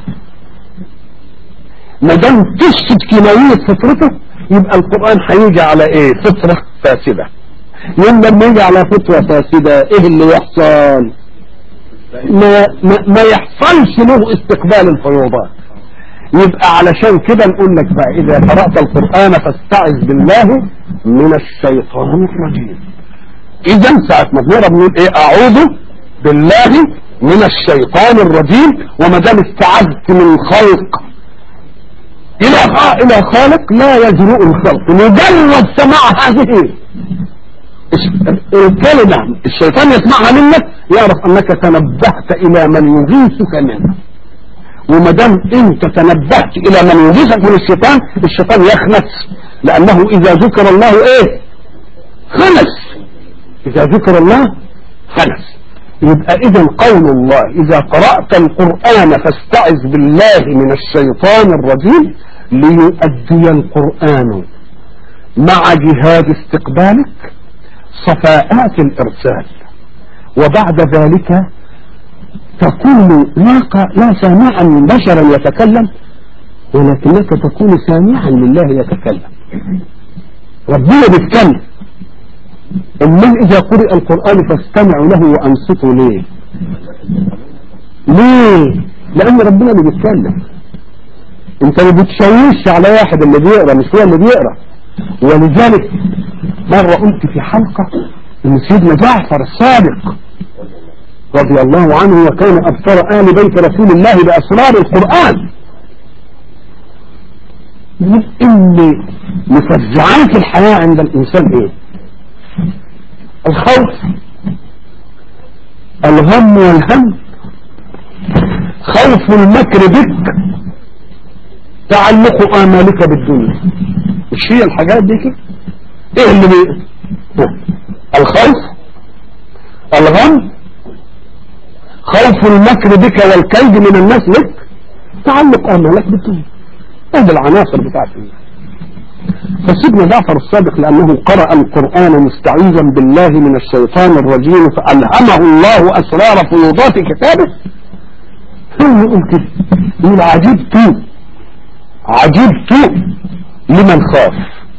A: ما دام تفسد كيماوية فطرته يبقى القرآن هيجي على ايه فطرة فاسدة يوم لما يجي على فطرة فاسدة ايه اللي يحصل ما, ما, ما يحصلش له استقبال الفيوضات يبقى علشان كده نقول لك بقى اذا قرأت القرآن فاستعذ بالله من الشيطان الرجيم اذا ساعة ما بنقرا بنقول ايه اعوذ بالله من الشيطان الرجيم وما دام استعذت من خلق الى الى خالق لا يجرؤ الخلق مجرد سماع هذه الكلمة الشيطان يسمعها منك يعرف انك تنبهت الى من يغيثك منه وما دام انت تنبهت الى من يغيثك من الشيطان الشيطان يخنس لانه اذا ذكر الله ايه خنس اذا ذكر الله خنس يبقى اذا قول الله اذا قرأت القرآن فاستعذ بالله من الشيطان الرجيم ليؤدي القرآن مع جهاد استقبالك صفاءات الارسال وبعد ذلك تكون لا لا سامعا بشرا يتكلم ولكنك تكون سامعا لله يتكلم ربنا بيتكلم امال اذا قرئ القرآن فاستمعوا له وانصتوا ليه ليه لان ربنا اللي بيتكلم انت ما بتشويش على واحد اللي بيقرا مش هو اللي بيقرا ولذلك مرة قلت في حلقة ان سيدنا جعفر الصادق رضي الله عنه وكان ابصر آل بيت رسول الله باسرار القرآن يقول ان مفزعات الحياة عند الانسان ايه الخوف الغم والهم خوف المكر بك تعلق آمالك بالدنيا مش هي الحاجات دي كده ايه اللي بي الخوف الغم خوف المكر بك والكيد من الناس لك تعلق آمالك بالدنيا هذه العناصر بتاعت فسيدنا جعفر الصادق لأنه قرأ القرآن مستعيذا بالله من الشيطان الرجيم فألهمه الله أسرار فيوضات كتابه ثم يقول كده يقول عجبت عجبت لمن خاف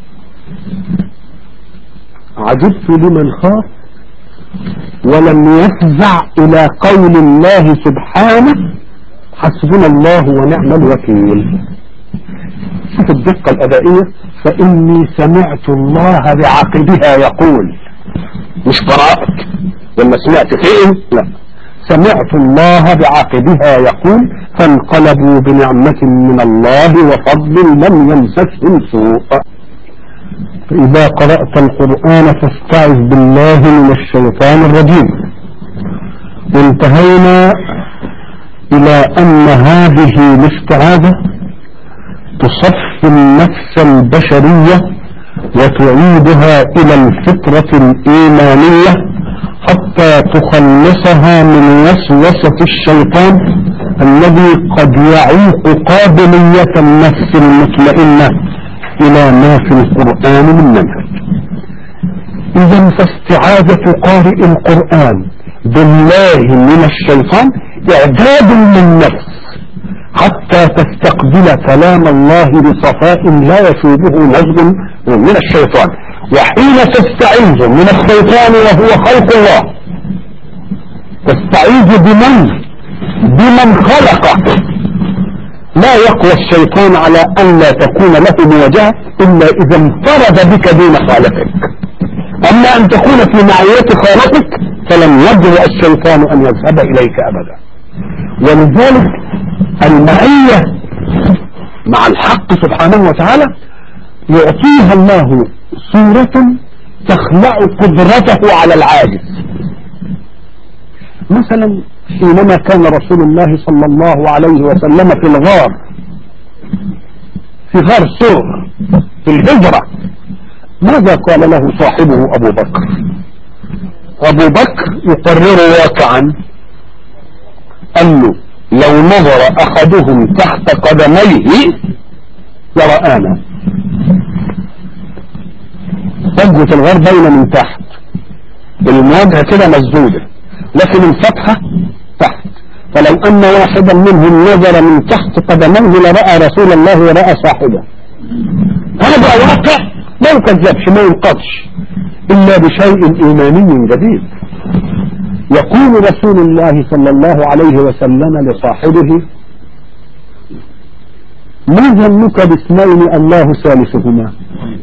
A: عجبت لمن خاف ولم يفزع الى قول الله سبحانه حسبنا الله ونعم الوكيل شوف الدقة الأدائية فإني سمعت الله بعقبها يقول مش قرأت لما سمعت فين لا سمعت الله بعقبها يقول فانقلبوا بنعمة من الله وفضل لم يمسسهم سوء فإذا قرأت القرآن فاستعذ بالله من الشيطان الرجيم وانتهينا إلى أن هذه الاستعاذة تصفي النفس البشرية وتعيدها إلى الفطرة الإيمانية حتى تخلصها من وسوسة الشيطان الذي قد يعوق قابلية النفس المطمئنة إلى ما في القرآن من منهج إذا فاستعاذة قارئ القرآن بالله من الشيطان إعداد للنفس حتى تستقبل كلام الله بصفاء لا يشوبه نزغ من الشيطان وحين تستعيذ من الشيطان وهو خلق الله تستعيذ بمن بمن خلقه لا يقوى الشيطان على أن لا تكون له مواجهة إلا إذا انفرد بك دون خالقك أما أن تكون في معية خالقك فلن يجرؤ الشيطان أن يذهب إليك أبدا ولذلك المعية مع الحق سبحانه وتعالى يعطيها الله صورة تخلع قدرته على العاجز مثلا حينما كان رسول الله صلى الله عليه وسلم في الغار في غار سور في الهجرة ماذا قال له صاحبه أبو بكر أبو بكر يقرر واقعا قال له لو نظر أحدهم تحت قدميه لرآنا فجوة الغار باينة من تحت المواجهة كده مسدودة لكن الفتحة تحت فلو أن واحدا منهم نظر من تحت قدميه لرأى رسول الله ورأى صاحبه هذا واقع ما يكذبش ما ينقضش إلا بشيء إيماني جديد يقول رسول الله صلى الله عليه وسلم لصاحبه ما ظنك باثنين الله ثالثهما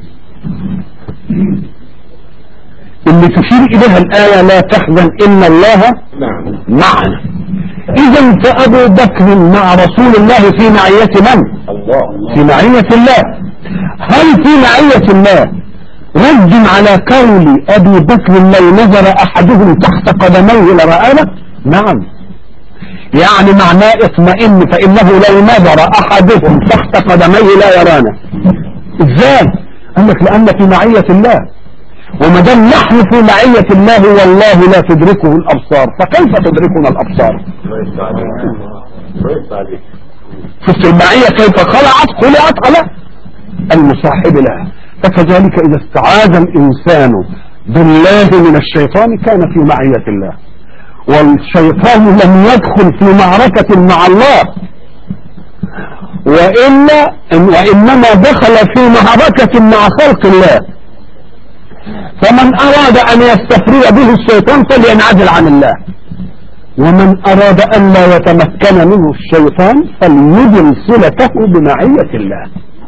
A: اللي تشير إليها الآية لا تحزن إن الله معنا إذا فأبو بكر مع رسول الله في معية من؟ في معية الله هل في معية الله رد على قول أبي بكر لو نظر أحدهم تحت قدميه لرآنا نعم يعني معناه اطمئن فإنه لو نظر أحدهم تحت قدميه لا يرانا ازاي قال لك لأن في معية الله وما دام نحن في معية الله والله لا تدركه الأبصار فكيف تدركنا الأبصار شفت المعية كيف خلعت خلعت على المصاحب لها فكذلك إذا استعاذ الإنسان بالله من الشيطان كان في معية الله والشيطان لم يدخل في معركة مع الله وإلا وإنما دخل في معركة مع خلق الله فمن أراد أن يستفري به الشيطان فلينعزل عن الله ومن أراد أن لا يتمكن منه الشيطان فليدل صلته بمعية الله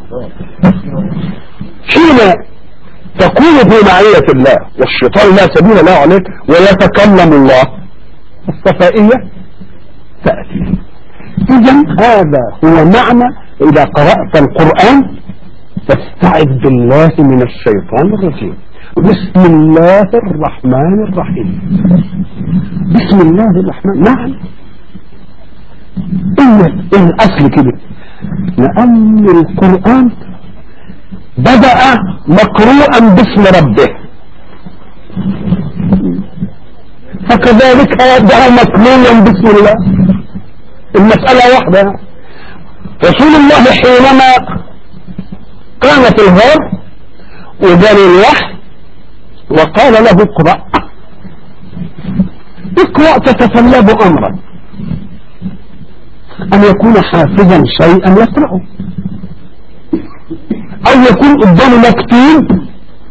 A: حين تكون في معية الله والشيطان لا سبيل له عليك ويتكلم الله الصفائية تأتي إذا هذا هو معنى إذا قرأت القرآن فاستعذ بالله من الشيطان الرجيم بسم الله الرحمن الرحيم بسم الله الرحمن نعم إن الأصل كده لأن القرآن بدأ مقروءا باسم ربه فكذلك يبدأ مكلولا باسم الله المسألة واحدة رسول الله حينما كان في الغار وجاني الوحي وقال له اقرأ اقرأ تتطلب أمرا أن يكون حافظا شيئا يقرأه أو لم يكن قدامه مكتوب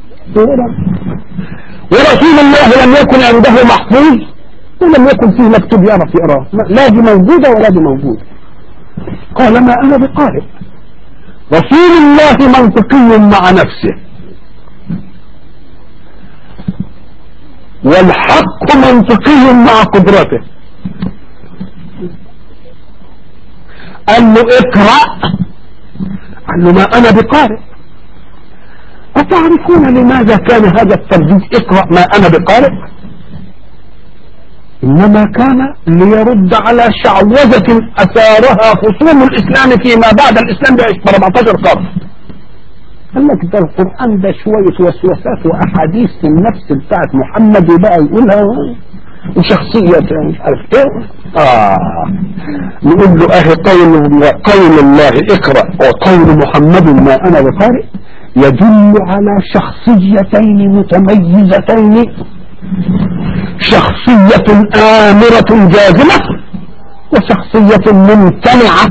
A: ورسول الله لم يكن عنده محفوظ ولم يكن فيه مكتوب يعرف يقراه لا دي موجودة ولا دي موجودة قال ما أنا بقارئ رسول الله منطقي مع نفسه والحق منطقي مع قدرته قال له اقرأ قال له ما انا بقارئ أتعرفون لماذا كان هذا الترديد اقرأ ما انا بقارئ انما كان ليرد على شعوذة اثارها خصوم الاسلام فيما بعد الاسلام ب 14 قرن قال لك ده القرآن ده شوية وسوسات وأحاديث في النفس بتاعت محمد وبقى يقولها وشخصية مش عارف ايه اه نقول له اهي قول قول الله اقرأ وقول محمد ما انا بقارئ يدل على شخصيتين متميزتين شخصية آمرة جازمة وشخصية ممتنعة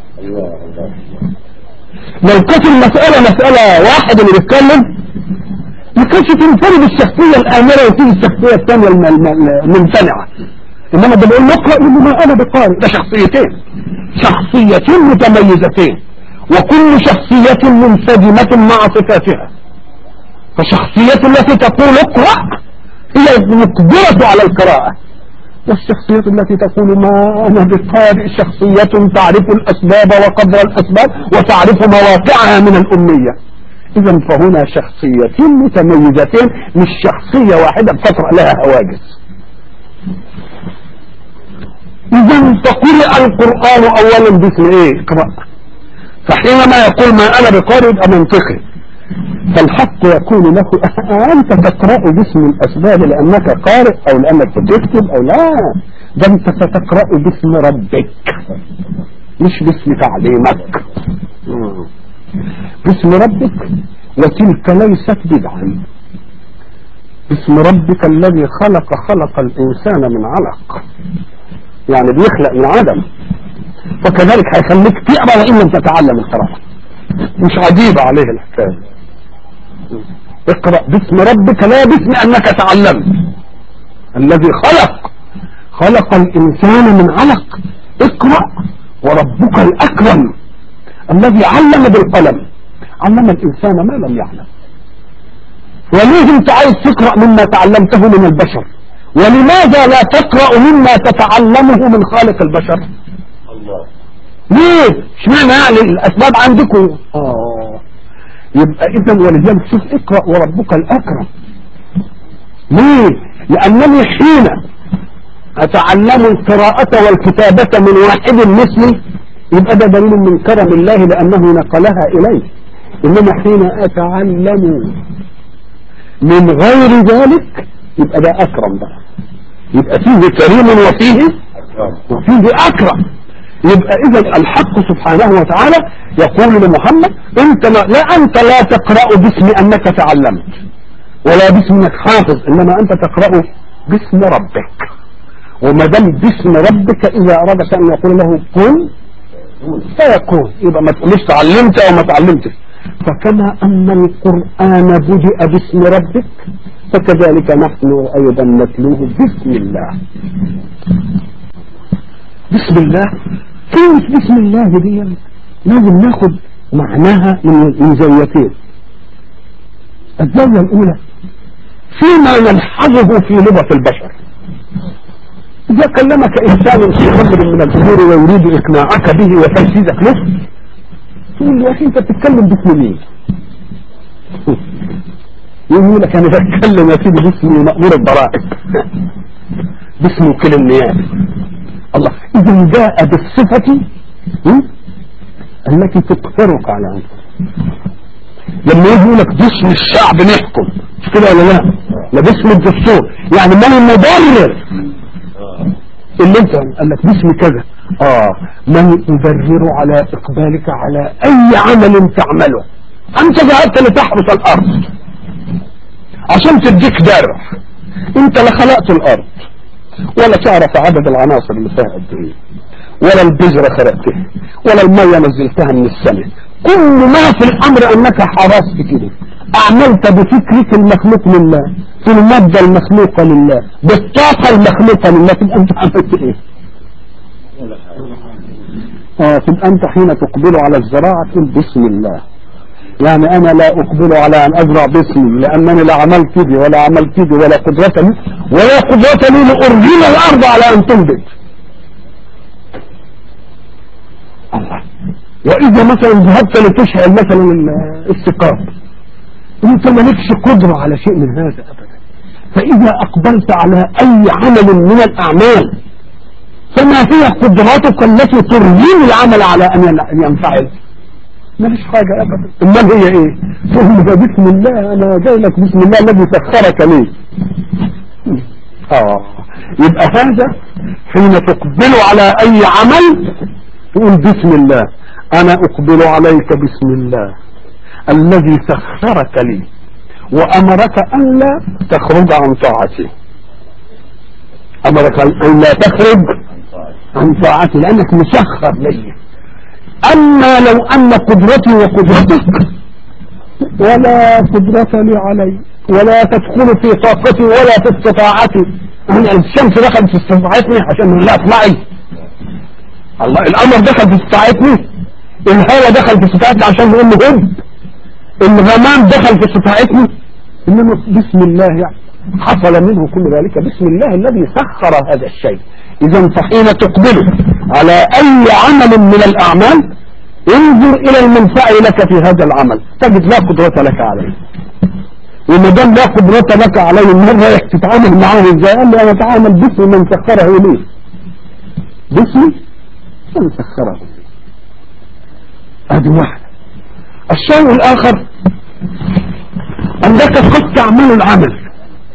A: لو كانت المسألة مسألة واحد اللي بيتكلم ما كانش تنفرد الشخصية الآمرة وتيجي الشخصية الثانية الم- الم- الممتنعة إنما ده بيقول نقرأ يقول له ما أنا بقارئ ده شخصيتين شخصيتين متميزتين وكل شخصية منسجمة مع صفاتها فشخصية التي تقول اقرأ هي المقدرة على القراءة والشخصية التي تقول ما أنا بقارئ شخصية تعرف الأسباب وقدر الأسباب وتعرف مواقعها من الأمية إذا فهنا شخصيتين متميزتين مش شخصية واحدة بتطرأ لها هواجس إذا فقرئ القرآن أولا باسم إيه؟ اقرأ فحينما يقول ما أنا بقارئ يبقى منطقي فالحق يكون له أنت تقرأ باسم الأسباب لأنك قارئ أو لأنك بتكتب أو لا ده أنت ستقرأ باسم ربك مش باسم تعليمك باسم ربك وتلك ليست بدعا باسم ربك الذي خلق خلق الإنسان من علق يعني بيخلق من عدم وكذلك هيخليك تقرأ وإن لم تتعلم القراءة مش عجيبة عليه الحكاية اقرأ باسم ربك لا باسم أنك تعلمت الذي خلق خلق الإنسان من علق اقرأ وربك الأكرم الذي علم بالقلم علم الإنسان ما لم يعلم وليه انت عايز تقرأ مما تعلمته من البشر ولماذا لا تقرأ مما تتعلمه من خالق البشر
B: الله
A: ليه اشمعنى يعني الاسباب عندكم اه يبقى اذا ولذلك شوف اقرا وربك الاكرم ليه لانني حين اتعلم القراءة والكتابة من واحد مثلي يبقى ده دليل من كرم الله لانه نقلها الي انما حين اتعلم من غير ذلك يبقى ده اكرم بقى يبقى فيه كريم وفيه
B: أكرم
A: وفيه أكرم يبقى إذا الحق سبحانه وتعالى يقول لمحمد أنت لا, لا أنت لا تقرأ باسم أنك تعلمت ولا باسم أنك حافظ إنما أنت تقرأ باسم ربك وما دام باسم ربك إذا أراد شيئا أن يقول له كن فيكون يبقى ما تقوليش تعلمت أو ما تعلمتش فكما أن القرآن بدأ باسم ربك فكذلك نحن أيضا نتلوه باسم الله بسم الله كلمة بسم الله دي لازم ناخد معناها من من زاويتين الزاوية الأولى فيما نلحظه في لغة البشر إذا كلمك إنسان في أمر من الأمور ويريد إقناعك به وتنفيذك له تقول له يا أخي أنت بتتكلم باسم مين؟ يقول لك أنا بتكلم يا سيدي باسم مأمور الضرائب باسم وكيل النيابة الله إذا جاء بالصفة م? التي تقهرك على أنت لما يجي لك باسم الشعب نحكم مش كده ولا لا لا باسم الدستور يعني من المبرر اللي انت قال لك باسم كذا اه من يبرر على اقبالك على اي عمل تعمله انت ذهبت لتحرث الارض عشان تديك درع انت لا خلقت الارض ولا تعرف عدد العناصر اللي فيها قد ايه ولا البذرة خلقتها ولا المية نزلتها من السماء كل ما في الامر انك حرصت كده اعملت بفكرك المخلوق لله في المادة المخلوقة لله بالطاقة المخلوقة لله تبقى انت عملت ايه اه تبقى انت حين تقبل على الزراعة تقول بسم الله يعني انا لا اقبل على ان ازرع باسمي لانني لا عملت دي ولا عملت دي ولا قدرة لي ولا قدرة لي لارجل الارض على ان تنبت الله واذا مثلا ذهبت لتشعل مثلا السقاط انت مالكش قدرة على شيء من هذا ابدا فاذا اقبلت على اي عمل من الاعمال فما هي قدراتك التي ترهين العمل على ان ينفعل ماليش حاجة ابدا امال هي ايه تقول ده بسم الله انا جاي لك بسم الله الذي سخرك لي اه يبقى هذا حين تقبل على اي عمل تقول بسم الله انا اقبل عليك بسم الله الذي سخرك لي وامرك ان لا تخرج عن طاعتي امرك ان لا تخرج عن طاعتي لانك مسخر لي اما لو ان قدرتي وقدرتك ولا قدرة لي علي ولا تدخل في طاقتي ولا في استطاعتي يعني الشمس دخلت في استطاعتني عشان لا اطلعي الله الامر دخل في استطاعتني الهواء دخل في استطاعتي عشان نقول له هب الغمام دخل في استطاعتني انما بسم الله يعني حصل منه كل ذلك بسم الله الذي سخر هذا الشيء اذا فحين تقبل على اي عمل من الاعمال انظر الى المنفع لك في هذا العمل تجد لا قدرة لك عليه وما دام لا قدرة لك عليه من رايح تتعامل معاه ازاي قال لي انا اتعامل باسم من سخره لي باسم من سخره لي ادي واحد الشيء الاخر انك قد تعمل العمل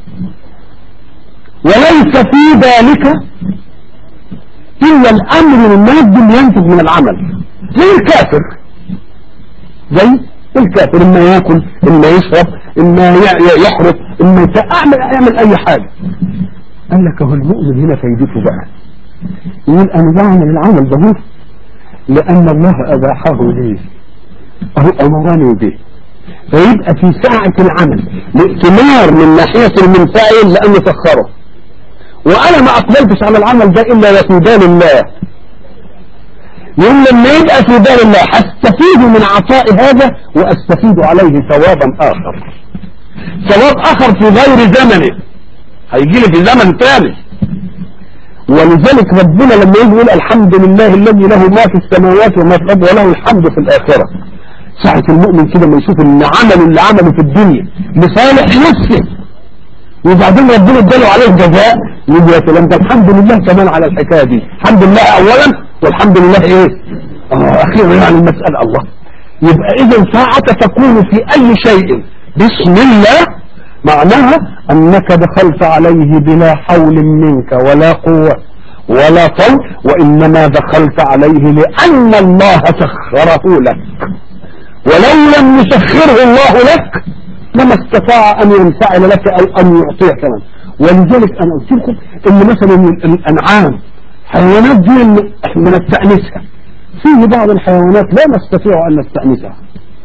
A: وليس في ذلك الا الامر المادي اللي ينتج من العمل زي الكافر زي الكافر اما ياكل اما يشرب اما يحرق اما اعمل اعمل اي حاجه قال لك هو المؤمن هنا فايدته بقى يقول انا بعمل العمل ده لان الله اباحه لي او امرني به فيبقى في ساعة العمل الائتمار من ناحية المنفعل لأنه سخره وأنا ما أقبلتش على العمل ده إلا في بال الله يقول لما يبقى في بال الله هستفيد من عطاء هذا وأستفيد عليه ثوابا آخر ثواب آخر في غير زمنه هيجي لي في زمن ثاني ولذلك ربنا لما يجي يقول الحمد لله الذي له ما في السماوات وما في الأرض وله الحمد في الآخرة ساعة المؤمن كده ما يشوف ان عمله اللي عمله في الدنيا لصالح نفسه وبعدين ربنا اداله عليه جزاء يقول يا سلام ده الحمد لله كمان على الحكايه دي الحمد لله اولا والحمد لله ايه اه اخيرا يعني المساله الله يبقى اذا ساعة تكون في اي شيء بسم الله معناها انك دخلت عليه بلا حول منك ولا قوة ولا طول وانما دخلت عليه لان الله سخره لك ولو لم يسخره الله لك لما استطاع ان ينفعل لك او ان يعطيك كمان ولذلك انا قلت لكم ان مثلا الانعام حيوانات دي احنا نستأنسها في بعض الحيوانات لا نستطيع ان نستأنسها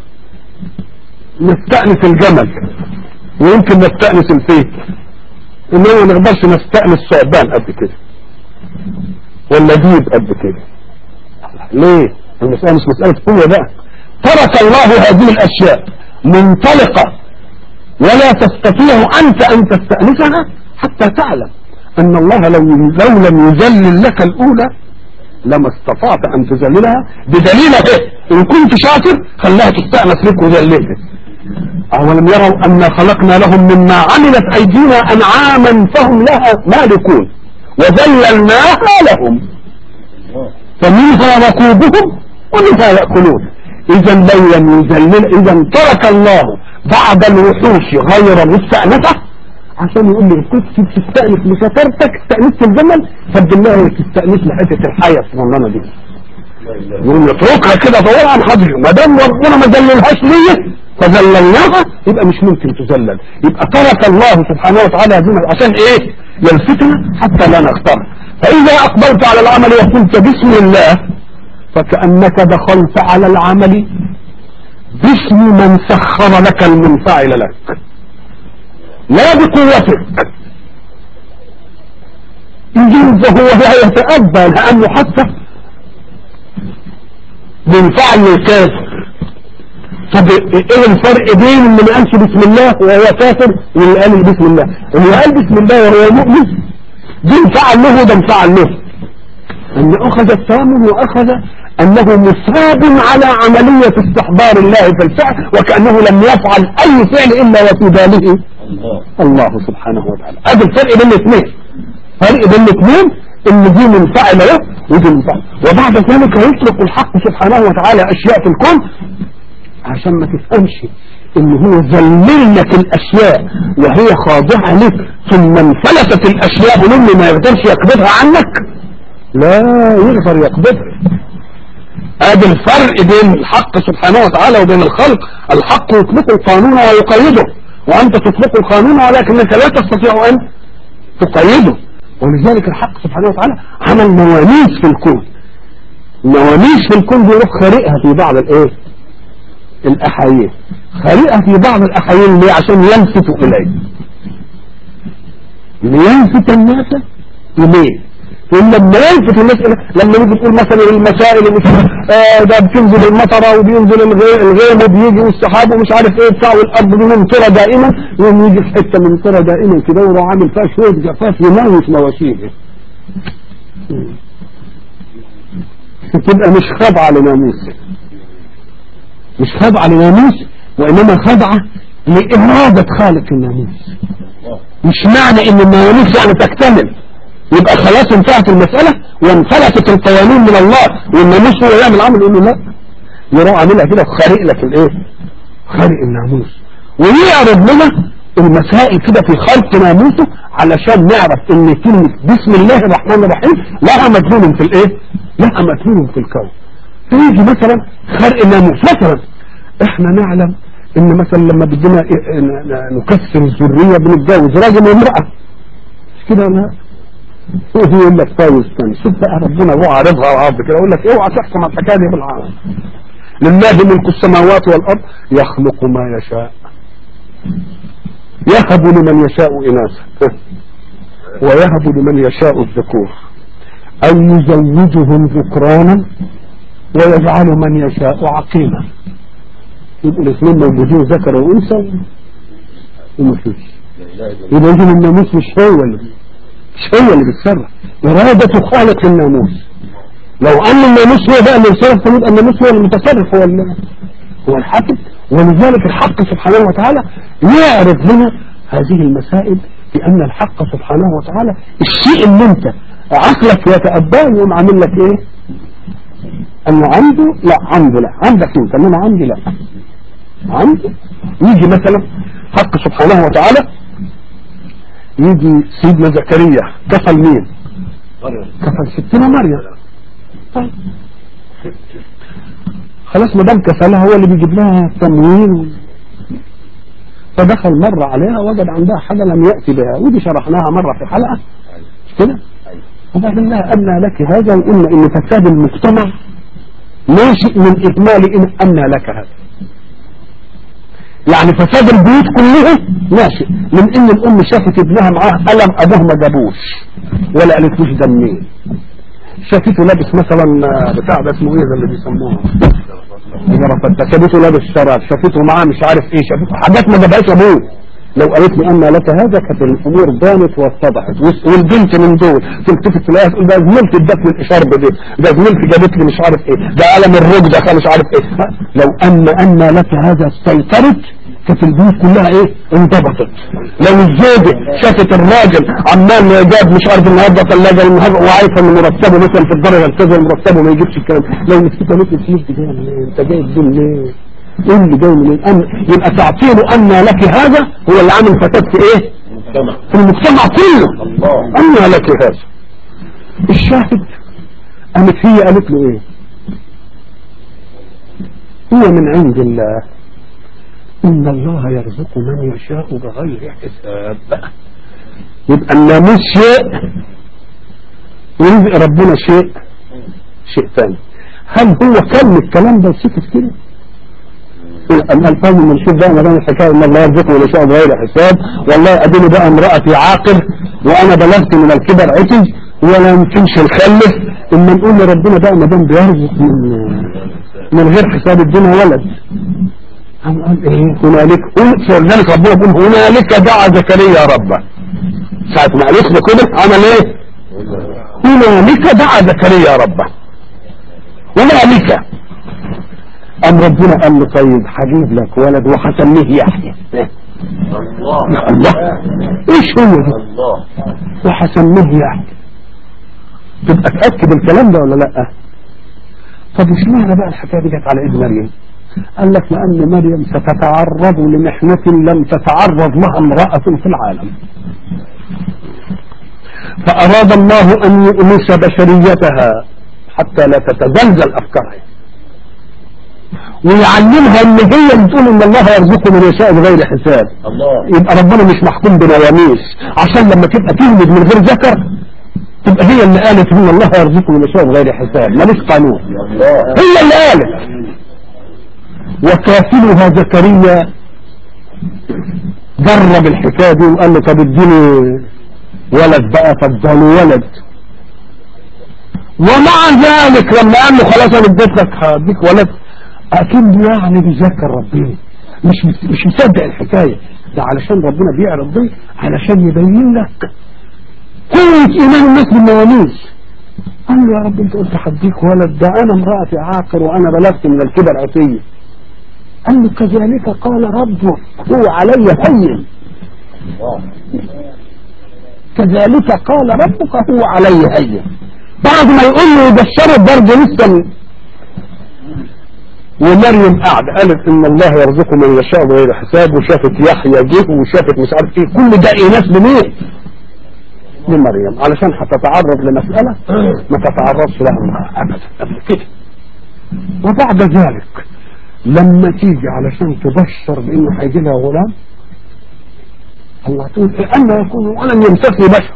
A: نستأنس الجمل ويمكن نستأنس الفيل انما ما نقدرش نستأنس ثعبان قد كده ولا ديب قد كده ليه المسألة مش مسألة قوة بقى ترك الله هذه الاشياء منطلقة ولا تستطيع انت ان تستأنسها حتى تعلم ان الله لو, لو لم يذلل لك الاولى لما استطعت ان تذللها بدليل ايه ان كنت شاطر خلاها تستأنس لك وذللها اولم يروا انا خلقنا لهم مما عملت ايدينا انعاما فهم لها مالكون وذللناها لهم فمنها ركوبهم ومنها يأكلون اذا لو لم يذلل اذا ترك الله بعد الوحوش غير مستأنسة عشان يقول لي كنت بتستأنس لشطارتك استأنست الجمل فبالله تستأنس لحتة الحية الصغننة دي يقول نتركها كده طوال عن حضري ما دام ربنا ما ذللهاش ليه فذللناها يبقى مش ممكن تذلل يبقى ترك الله سبحانه وتعالى هذه عشان ايه يلفتنا حتى لا نختار فاذا اقبلت على العمل وقلت بسم الله فكأنك دخلت على العمل باسم من سخر لك المنفعل لك لا بقوتك يجوز هو لا يتأبى لأنه حتى منفعل للكافر طب ايه الفرق بين اللي ما قالش بسم الله وهو كافر واللي قال بسم الله اللي قال بسم الله وهو مؤمن دي انفعل له وده انفعل له ان اخذ التامل واخذ انه مصاب على عملية استحضار الله في الفعل وكأنه لم يفعل اي فعل الا وفي باله
B: الله
A: الله سبحانه وتعالى ادي الفرق بين الاثنين فرق بين الاثنين ان دي منفعله له ودي منفعله وبعد ذلك يطلق الحق سبحانه وتعالى اشياء في الكون عشان ما تفهمش ان هو ذلل لك الاشياء وهي خاضعه لك ثم انفلتت الاشياء منه ما يقدرش يقبضها عنك لا يقدر يقبضها ادي الفرق بين الحق سبحانه وتعالى وبين الخلق الحق يطلق القانون ويقيده وانت تطلق القانون ولكنك لا تستطيع ان تقيده ولذلك الحق سبحانه وتعالى عمل موانيس في الكون موانيس في الكون بيروح خارقها في بعض الايه الاحايين خارقها في بعض الاحايين ليه عشان يلفتوا اليه ليلفت الناس اليه ثم لما يلفت الناس إليه لما نيجي تقول مثلا المسائل اللي فيها آه ده بتنزل المطره وبينزل الغي- الغيم وبيجي والسحاب ومش عارف ايه بتاع والارض دي ممطره دائما يوم يجي في حته ممطره دائما كده ويروح عامل فيها شويه جفاف يموت مواشيه تبقى مش خاضعه لناموس مش خاضعه لناموس وانما خاضعه لاراده خالق الناموس مش معنى ان الناموس يعني تكتمل يبقى خلاص انتهت المسألة وانفلتت القوانين من الله والناموس هو يعمل عمل يقول له لا يروح عاملها كده خارق لك الايه خارق الناموس ويعرض لنا المسائل كده في خلق ناموسه علشان نعرف ان كلمة بسم الله الرحمن الرحيم لها مدلول في الايه لها مدلول في الكون فيجي مثلا خرق الناموس مثلا احنا نعلم ان مثلا لما بدنا إيه- ن- نكسر الذرية بنتجوز راجل وامرأة مش كده ولا لا؟ هو يقول لك طيب استنى شوف بقى ربنا هو عارضها وعرض كده يقول لك اوعى تحكم على الحكايه دي بالعرض لله ملك السماوات والارض يخلق ما يشاء يهب لمن يشاء اناثا ويهب لمن يشاء الذكور او يزوجهم ذكرانا ويجعل من يشاء عقيما يبقوا الاثنين موجودين ذكر وانثى ومفيش
B: لا اله الا
A: يبقى اذا الناموس مش هو اللي مش هو اللي بيتصرف إرادة خالق الناموس لو أن الناموس هو بقى اللي يتصرف فيبقى الناموس هو المتصرف هو ال- هو الحاكم ولذلك الحق سبحانه وتعالى يعرض لنا هذه المسائل بأن الحق سبحانه وتعالى الشيء اللي انت عقلك يتأباه يقوم عامل لك ايه انه عنده لا عنده لا عندك انت انما عندي لا عنده يجي مثلا حق سبحانه وتعالى يجي سيدنا زكريا كفل مين كفل ستنا مريم طيب خلاص ما دام كفلها هو اللي بيجيب لها تموين فدخل مرة عليها وجد عندها حاجة لم يأتي بها ودي شرحناها مرة في حلقة مش كده وبعدين لها أن لك هذا وقلنا إن فساد المجتمع ناشئ من إجمال إن أن لك هذا يعني فساد البيوت كلها ناشئ من ان الام شافت ابنها معاه قلم ابوه ما جابوش ولا قالتلوش ده منين شافته لابس مثلا بتاع ده اسمه ايه ده اللي بيسموه جرافته شافته لابس شراب شافته معاه مش عارف ايه شافته حاجات ما جابهاش ابوه لو قالت لي اما لك هذا كانت الامور بانت واتضحت وس- والبنت من دول تلتفت تلاقيها تقول ده زميلتي ادت لي الاشارب دي ده زميلتي جابت لي مش عارف ايه ده قلم الرج ده مش عارف ايه ها؟ لو ان ان لك هذا استيطرت كانت البيوت كلها ايه انضبطت لو الزوجة شافت الراجل عمال جاب مش عارف النهارده ثلاجه النهارده وعارفه ان مرتبه مثلا في الدرجه الكذا مرتبه ما يجيبش الكلام لو مسكتها مثل الفلوس دي جايه منين؟ انت جايب دي منين؟ ايه اللي جاي منين؟ أن يبقى تعطيله ان لك هذا هو اللي عامل فساد في ايه؟
B: المجتمع
A: في المجتمع كله
B: الله
A: أن لك هذا الشاهد قامت هي قالت له ايه هو من عند الله إن الله يرزق من يشاء بغير حساب يبقى الناموس شيء ورزق ربنا شيء شيء ثاني هل هو كان الكلام ده وسكت كده الألفاظ من نشوف بقى ما دام الحكاية إن الله يرزقه ولا شيء بغير حساب والله أديني بقى امرأتي عاقر وأنا بلغت من الكبر عتي ولا يمكنش نخلف إما نقول لربنا بقى ما دام بيرزق من من غير حساب الدنيا ولد أم قال إيه هنالك فلذلك ربنا بيقول هنالك دعا زكريا ربه ساعة ما قالت له كده عمل إيه؟ هنالك دعا زكريا ربه هنالك أم ربنا قال له طيب هجيب لك ولد وهسميه يحيى
B: الله
A: الله ايش هو ده
B: الله
A: وهسميه يحيى تبقى تأكد الكلام ده ولا لا طب اشمعنى بقى الحكاية دي جت على ايد مريم قال لك لأن مريم ستتعرض لمحنة لم تتعرض لها امرأة في العالم فأراد الله أن يؤنس بشريتها حتى لا تتزلزل أفكارها ويعلمها ان هي بتقول ان الله يرزقه من يشاء بغير حساب
B: الله
A: يبقى ربنا مش محكوم بنواميس عشان لما تبقى تولد من غير ذكر تبقى هي اللي قالت ان الله يرزقه من يشاء بغير حساب ماليش قانون
B: الله
A: هي اللي قالت وكافلها زكريا جرب الحكايه دي وقال له طب اديني ولد بقى فاداله ولد ومع ذلك لما قال له خلاص انا اديت لك هديك ولد اكيد يعني بيذكر ربنا مش مش مصدق الحكايه ده علشان ربنا بيعرض دي علشان يبين لك قوه ايمان الناس بالموانيس قال له يا رب انت قلت هديك ولد ده انا امرأتي عاقر وانا بلغت من الكبر عتية قال له كذلك قال ربك هو علي هين كذلك قال ربك هو علي هين بعد ما يقول له يبشره برضه لسه ومريم قاعدة قالت ان الله يرزقه من يشاء بغير حساب وشافت يحيى جه وشافت مش عارف ايه كل ده ايناس بمين؟ لمريم علشان هتتعرض لمسألة ما تتعرضش لها ابدا قبل كده وبعد ذلك لما تيجي علشان تبشر بانه هيجي لها غلام الله تقول أن يكون ولم يمسكني بشر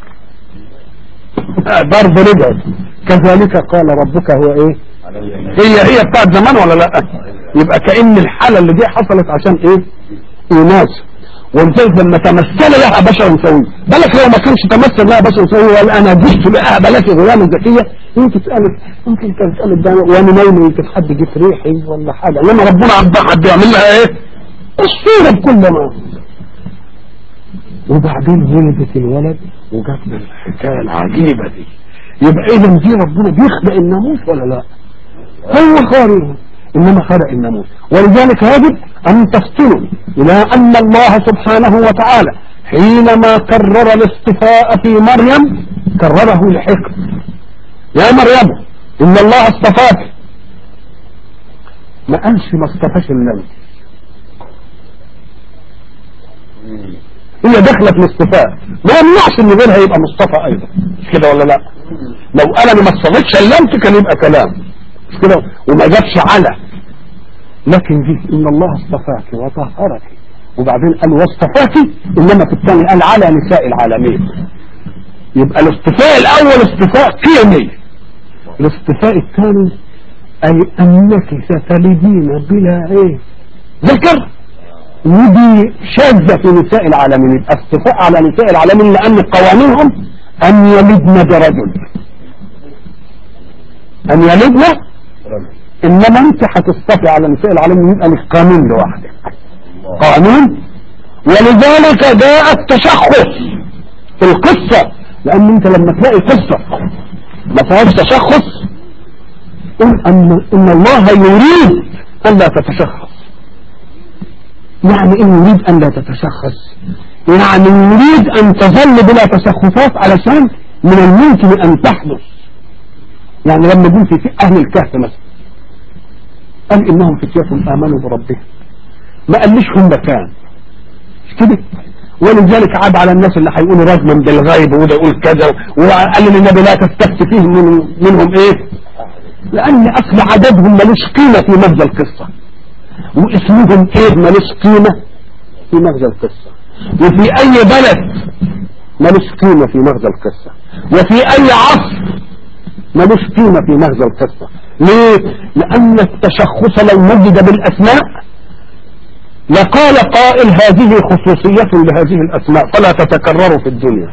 A: برضه رجعت كذلك قال ربك هو ايه هي هي بتاعت زمان ولا لا يبقى كأن الحالة اللي دي حصلت عشان ايه ايناس ولذلك لما تمثل لها بشر سوي بالك لو ما كانش تمثل لها بشر سوي وقال انا جبت لها بلاك غلام زكية يمكن تسألت يمكن كانت تسألت ده وانا نايم يمكن حد جه ريحي ولا حاجة لما ربنا عبد حد يعمل لها ايه الصورة بكل ما وبعدين ولدت الولد وجات لنا الحكاية العجيبة دي يبقى اذا دي ربنا بيخلق الناموس ولا لا هو خالق انما خلق الناموس ولذلك يجب ان تفصلوا الى ان الله سبحانه وتعالى حينما كرر الاصطفاء في مريم كرره لحكم يا مريم ان الله اصطفاك ما قالش ما اصطفاش النبي هي دخلت الاصطفاء ما يمنعش ان غيرها يبقى مصطفى ايضا مش كده ولا لا لو قال انا ما اصطفيتش علمت كان يبقى كلام مش كده وما جابش على لكن دي ان الله اصطفاك وطهرك وبعدين قال واصطفاك انما في الثاني قال على نساء العالمين يبقى الاصطفاء الاول اصطفاء كيمي الاصطفاء الثاني اي انك ستلدين بلا ايه ذكر ودي شاذة في نساء العالمين يبقى اصطفاء على نساء العالمين لأن قوانينهم أن يلدن برجل أن يلدن إنما أنت هتصطفي على نساء العالمين يبقى لك قانون لوحدك قانون ولذلك جاء التشخص في القصة لأن أنت لما تلاقي قصة ما فيهاش تشخص قل أن, إن الله يريد أن لا تتشخص يعني إن يريد أن لا تتشخص يعني يريد أن تظل بلا تشخصات علشان من الممكن أن تحدث يعني لما يقول في أهل الكهف مثلا قال إنهم فتية آمنوا بربهم ما قاليش هم كان مش كده ولذلك عاب على الناس اللي هيقولوا رجما بالغيب وده يقول كذا وقال للنبي لا تستفتي فيه من منهم ايه لان اصل عددهم ملوش قيمه في مجد القصه واسمهم ايه ملوش قيمة في مغزى القصة وفي اي بلد ملوش قيمة في مغزى القصة وفي اي عصر ملوش قيمة في مغزى القصة ليه لان التشخص لو وجد بالاسماء لقال قائل هذه خصوصية لهذه الأسماء فلا تتكرر في الدنيا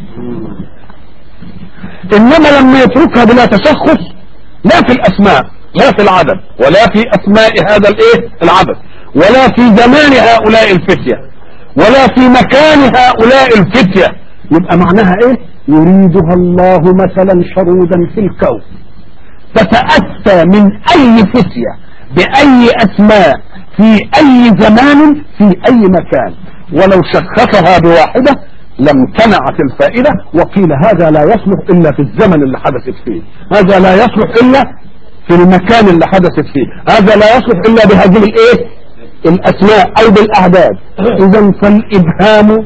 A: إنما لما يتركها بلا تشخص لا في الأسماء لا في العدد ولا في أسماء هذا الإيه العدد ولا في زمان هؤلاء الفتية ولا في مكان هؤلاء الفتية يبقى معناها إيه يريدها الله مثلا شرودا في الكون تتأتى من أي فتية بأي أسماء في أي زمان في أي مكان ولو شخصها بواحدة لم تنعت الفائدة وقيل هذا لا يصلح إلا في الزمن اللي حدثت فيه هذا لا يصلح إلا في المكان اللي حدثت فيه هذا لا يصلح إلا بهذه الإيه الأسماء أو بالأعداد إذا فالإبهام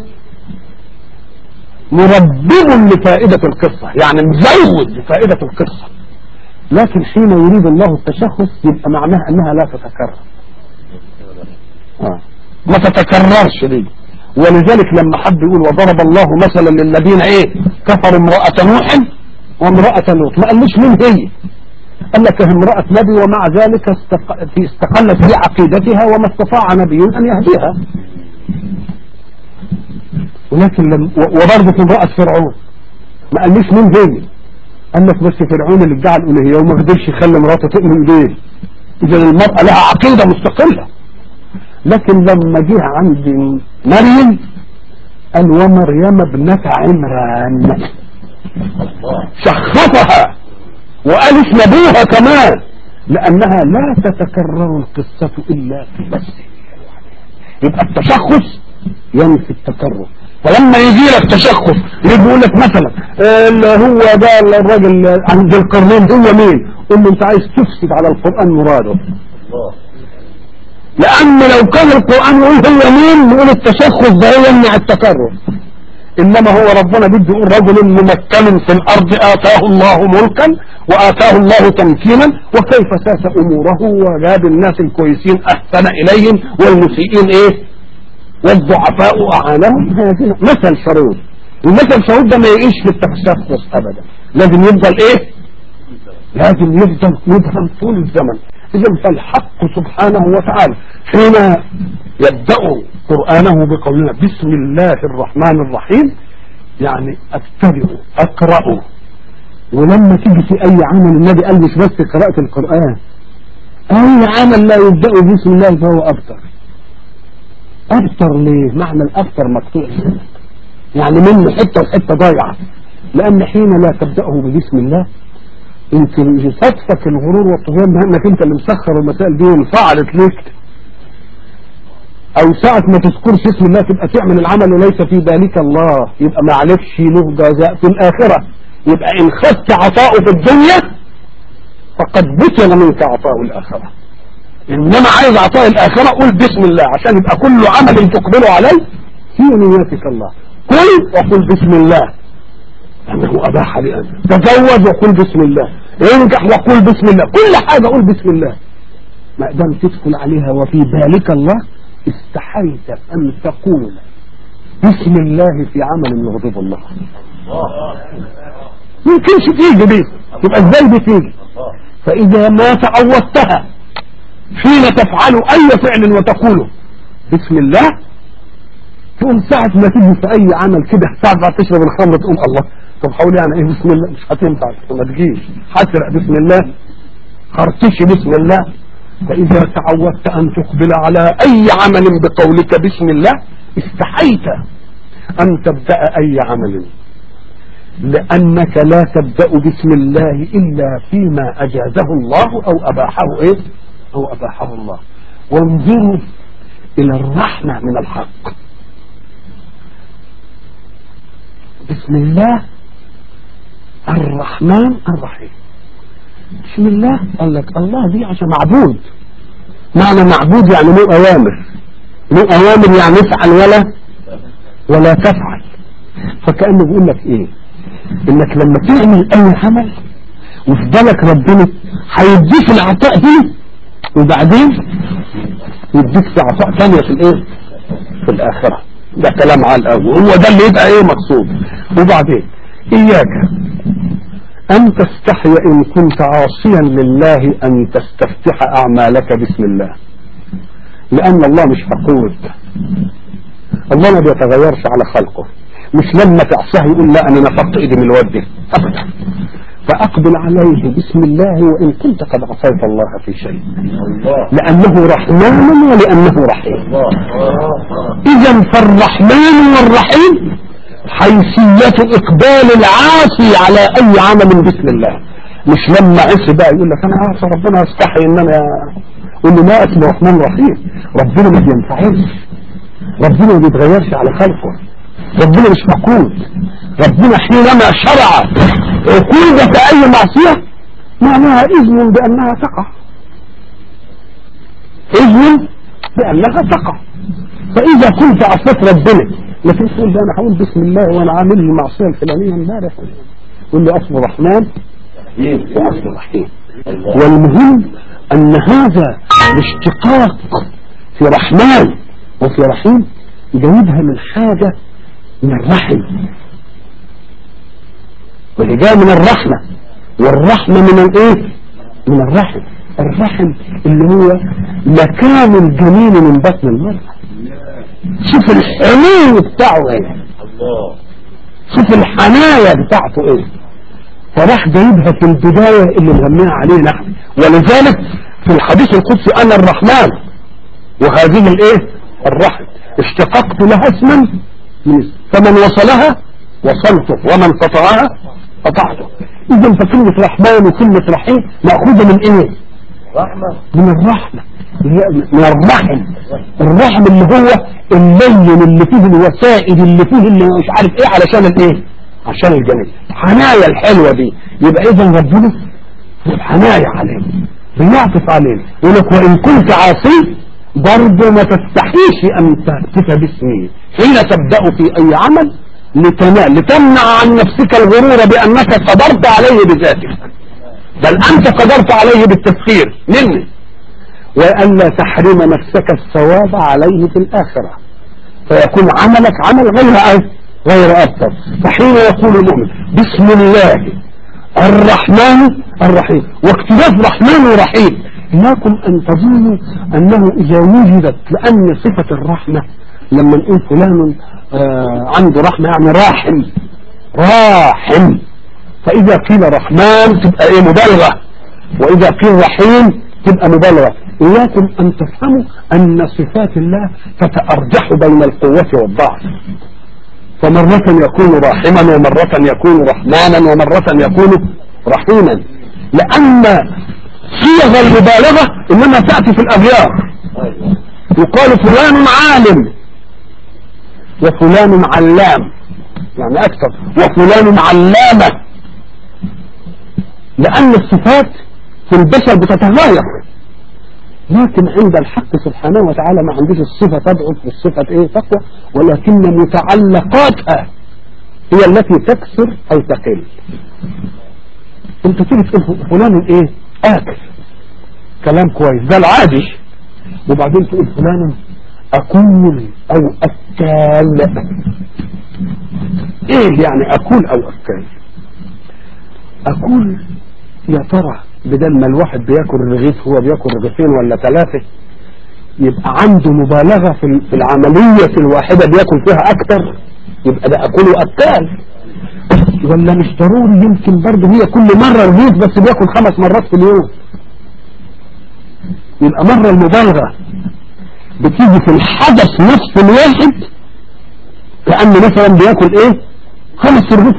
A: مربب لفائدة القصة يعني مزود لفائدة القصة لكن حين يريد الله التشخص يبقى معناها أنها لا تتكرر آه. ما تتكررش دي ولذلك لما حد يقول وضرب الله مثلا للذين ايه كفروا امرأة نوح وامرأة لوط ما قالوش مين هي قال لك امرأة نبي ومع ذلك استق... في استقلت بعقيدتها وما استطاع نبي أن يهديها ولكن لم... وبرضه امرأة فرعون ما قالوش مين هي قال لك بس فرعون اللي ادعى الألوهية وما قدرش يخلي مراته تؤمن به إذا المرأة لها عقيدة مستقلة لكن لما جه عند مريم قال ومريم ابنة عمران شخصها وقال اسم ابوها كمان لانها لا تتكرر القصة الا في بس يبقى التشخص ينفي التكرر فلما يجي لك تشخص يقول لك مثلا اللي هو ده الراجل عند القرنين هو مين قول له انت عايز تفسد على القرآن مراده لان لو كان القرآن يقول هو مين نقول التشخص ده يمنع التكرر انما هو ربنا بده يقول رجل ممكن في الارض اتاه الله ملكا واتاه الله تمكينا وكيف ساس اموره وجاب الناس الكويسين احسن اليهم والمسيئين ايه والضعفاء اعانهم هذه مثل شرود المثل شرود ده ما يعيش في التشخص ابدا لازم يفضل ايه لازم يفضل يفهم طول الزمن اذا فالحق سبحانه وتعالى حين يبدأ قرآنه بقولنا بسم الله الرحمن الرحيم يعني ابتدئ اقرأ ولما تيجي في اي عمل النبي قال مش بس قراءة القرآن اي عمل لا يبدأ بسم الله فهو ابتر ابتر ليه معنى الابتر مقطوع يعني منه حتة وحتة ضايعة لان حين لا تبدأه ببسم الله يمكن يصادفك الغرور والطغيان بانك انت اللي مسخر المسائل دي وانفعلت ليك او ساعة ما تذكرش اسم الله تبقى تعمل العمل وليس في بالك الله يبقى ما عليكش له جزاء في الاخرة يبقى ان خدت عطاؤه في الدنيا فقد بطل منك عطاء الاخرة انما عايز عطاء الاخرة قول بسم الله عشان يبقى كل عمل تقبله عليه في نياتك الله قل وقل بسم الله انه اباح لأن تزوج وقل بسم الله انجح وقل بسم الله كل حاجة قول بسم الله ما دام تدخل عليها وفي بالك الله استحيت ان تقول بسم الله في عمل يغضب الله يمكنش تيجي دي يبقى ازاي بتيجي فاذا ما تعودتها حين تفعل اي فعل وتقوله بسم الله تقوم ساعة ما تيجي في اي عمل كده ساعة ما تشرب الخمر تقوم الله طب حولي يعني ايه بسم الله مش هتنفع ما تجيش حسرق بسم الله خرطش بسم الله فإذا تعودت أن تقبل على أي عمل بقولك بسم الله استحيت أن تبدأ أي عمل لأنك لا تبدأ بسم الله إلا فيما أجازه الله أو أباحه إيه أو أباحه الله وانظروا إلى الرحمة من الحق بسم الله الرحمن الرحيم بسم الله قال لك الله دي عشان معبود معنى معبود يعني له اوامر له اوامر يعني افعل ولا ولا تفعل فكأنه بيقول لك ايه انك لما تعمل اي عمل وفي بالك ربنا هيديك العطاء دي وبعدين يديك في عطاء ثانية في الايه في الاخرة ده كلام على الاول هو ده اللي يبقى ايه مقصود وبعدين اياك أن تستحي إن كنت عاصيا لله أن تستفتح أعمالك بسم الله لان الله مش فقود الله ما بيتغيرش على خلقه مش لما تعصاه يقول لا انا نفضت ايدي من الواد ده ابدا فاقبل عليه بسم الله وان كنت قد عصيت الله في شيء
B: الله
A: لانه رحمن ولانه رحيم
B: الله
A: اذا فالرحمن والرحيم حيثية اقبال العاصي على اي عمل بسم الله مش لما عصي بقى يقول لك انا عارف ربنا يستحي ان انا يقول له ما اسمه رحمن رحيم ربنا ما بينفعلش ربنا ما بيتغيرش على خلقه ربنا مش مقود ربنا حينما شرع عقوبة اي معصية معناها اذن بانها تقع اذن بانها تقع فاذا كنت عصيت ربنا لكن تقول ده انا هقول بسم الله وانا عامل المعصيه الفلانيه امبارح يقول لي اصل رحمن واصل رحيم والمهم ان هذا الاشتقاق في رحمن وفي رحيم جايبها من حاجه من الرحم واللي جاء من الرحمه والرحمه من الايه من الرحم الرحم اللي هو مكان الجنين من بطن المرأة شوف الحنين بتاعه ايه
B: الله
A: شوف الحنايا بتاعته ايه فراح جايبها في البداية اللي مغميها عليه نحن ولذلك في الحديث القدسي انا الرحمن وهذه الايه الرحم اشتققت لها اسما من اسم فمن وصلها وصلته ومن قطعها قطعته اذا فكلمة رحمن وكلمة رحيم مأخوذة من ايه
B: رحمة
A: من الرحمة اللي هي من الرحم الرحم اللي هو اللين اللي فيه الوسائد اللي فيه اللي مش عارف ايه علشان الايه عشان الجنين حنايا الحلوة دي يبقى اذا ربنا حنايا علينا بيعطف علينا يقول لك وان كنت عاصي برضه ما تستحيش ان تهتف باسمي حين تبدأ في اي عمل لتنال لتمنع عن نفسك الغرور بانك قدرت عليه بذاتك بل انت قدرت عليه بالتسخير مني وألا تحرم نفسك الثواب عليه في الآخرة فيكون عملك عمل غير أه- غير أبطر فحين يقول المؤمن بسم الله الرحمن الرحيم واكتباف رحمن ورحيم إياكم أن تظنوا أنه إذا وجدت لأن صفة الرحمة لما نقول فلان آه عنده رحمة يعني راحم راحم فإذا قيل رحمن تبقى إيه مبالغة وإذا قيل رحيم تبقى مبالغة إياكم أن تفهموا أن صفات الله تتأرجح بين القوة والضعف فمرة يكون راحما ومرة يكون رحمانا ومرة يكون رحيما لأن صيغ المبالغة إنما تأتي في الأبيار
B: أيوة
A: يقال فلان عالم وفلان علام يعني أكثر وفلان علامة لأن الصفات في البشر بتتغير لكن عند الحق سبحانه وتعالى ما عندوش الصفة تضعف والصفة ايه تقوى ولكن متعلقاتها هي التي تكسر او تقل انت تيجي تقول فلان ايه اكل كلام كويس ده العادي وبعدين تقول فلان اكول او اكال ايه يعني اكول او اكال اكول يا ترى بدل ما الواحد بياكل رغيف هو بياكل رغيفين ولا ثلاثة يبقى عنده مبالغة في في العملية الواحدة بياكل فيها أكتر يبقى ده أكل وأكال ولا مش ضروري يمكن برضه هي كل مرة رغيف بس بياكل خمس مرات في اليوم يبقى مرة المبالغة بتيجي في الحدث نفس الواحد كأن مثلا بياكل ايه خمس رغيف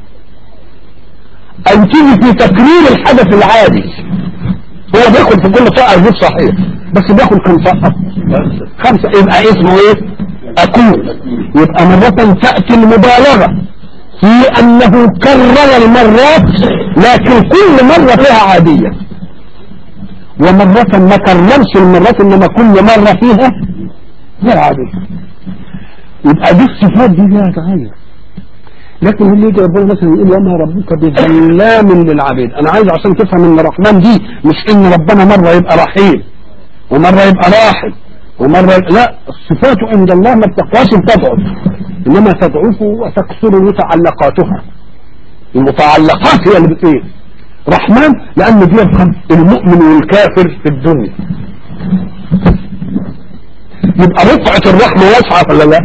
A: أو تيجي في تكرير الحدث العادي هو بياكل في كل طاقة رغيف صحيح بس بياكل كم طاقة
B: خمسة
A: خمسة يبقى اسمه ايه أكون يبقى مرة تأتي المبالغة في أنه كرر المرات لكن كل مرة فيها عادية ومرة ما كررش المرات إنما كل مرة فيها غير عادية يبقى دي الصفات دي فيها تغير لكن اللي يجي ربنا مثلا يقول وما ربك بظلام للعبيد انا عايز عشان تفهم ان الرحمن دي مش ان ربنا مرة يبقى رحيم ومرة يبقى راحم ومرة يبقى لا الصفات عند الله ما بتقواش بتضعف انما تضعف وتكسر متعلقاتها المتعلقات هي اللي بتايه رحمن لان دي يفهم المؤمن والكافر في الدنيا يبقى رقعة الرحمة واسعة ولا لا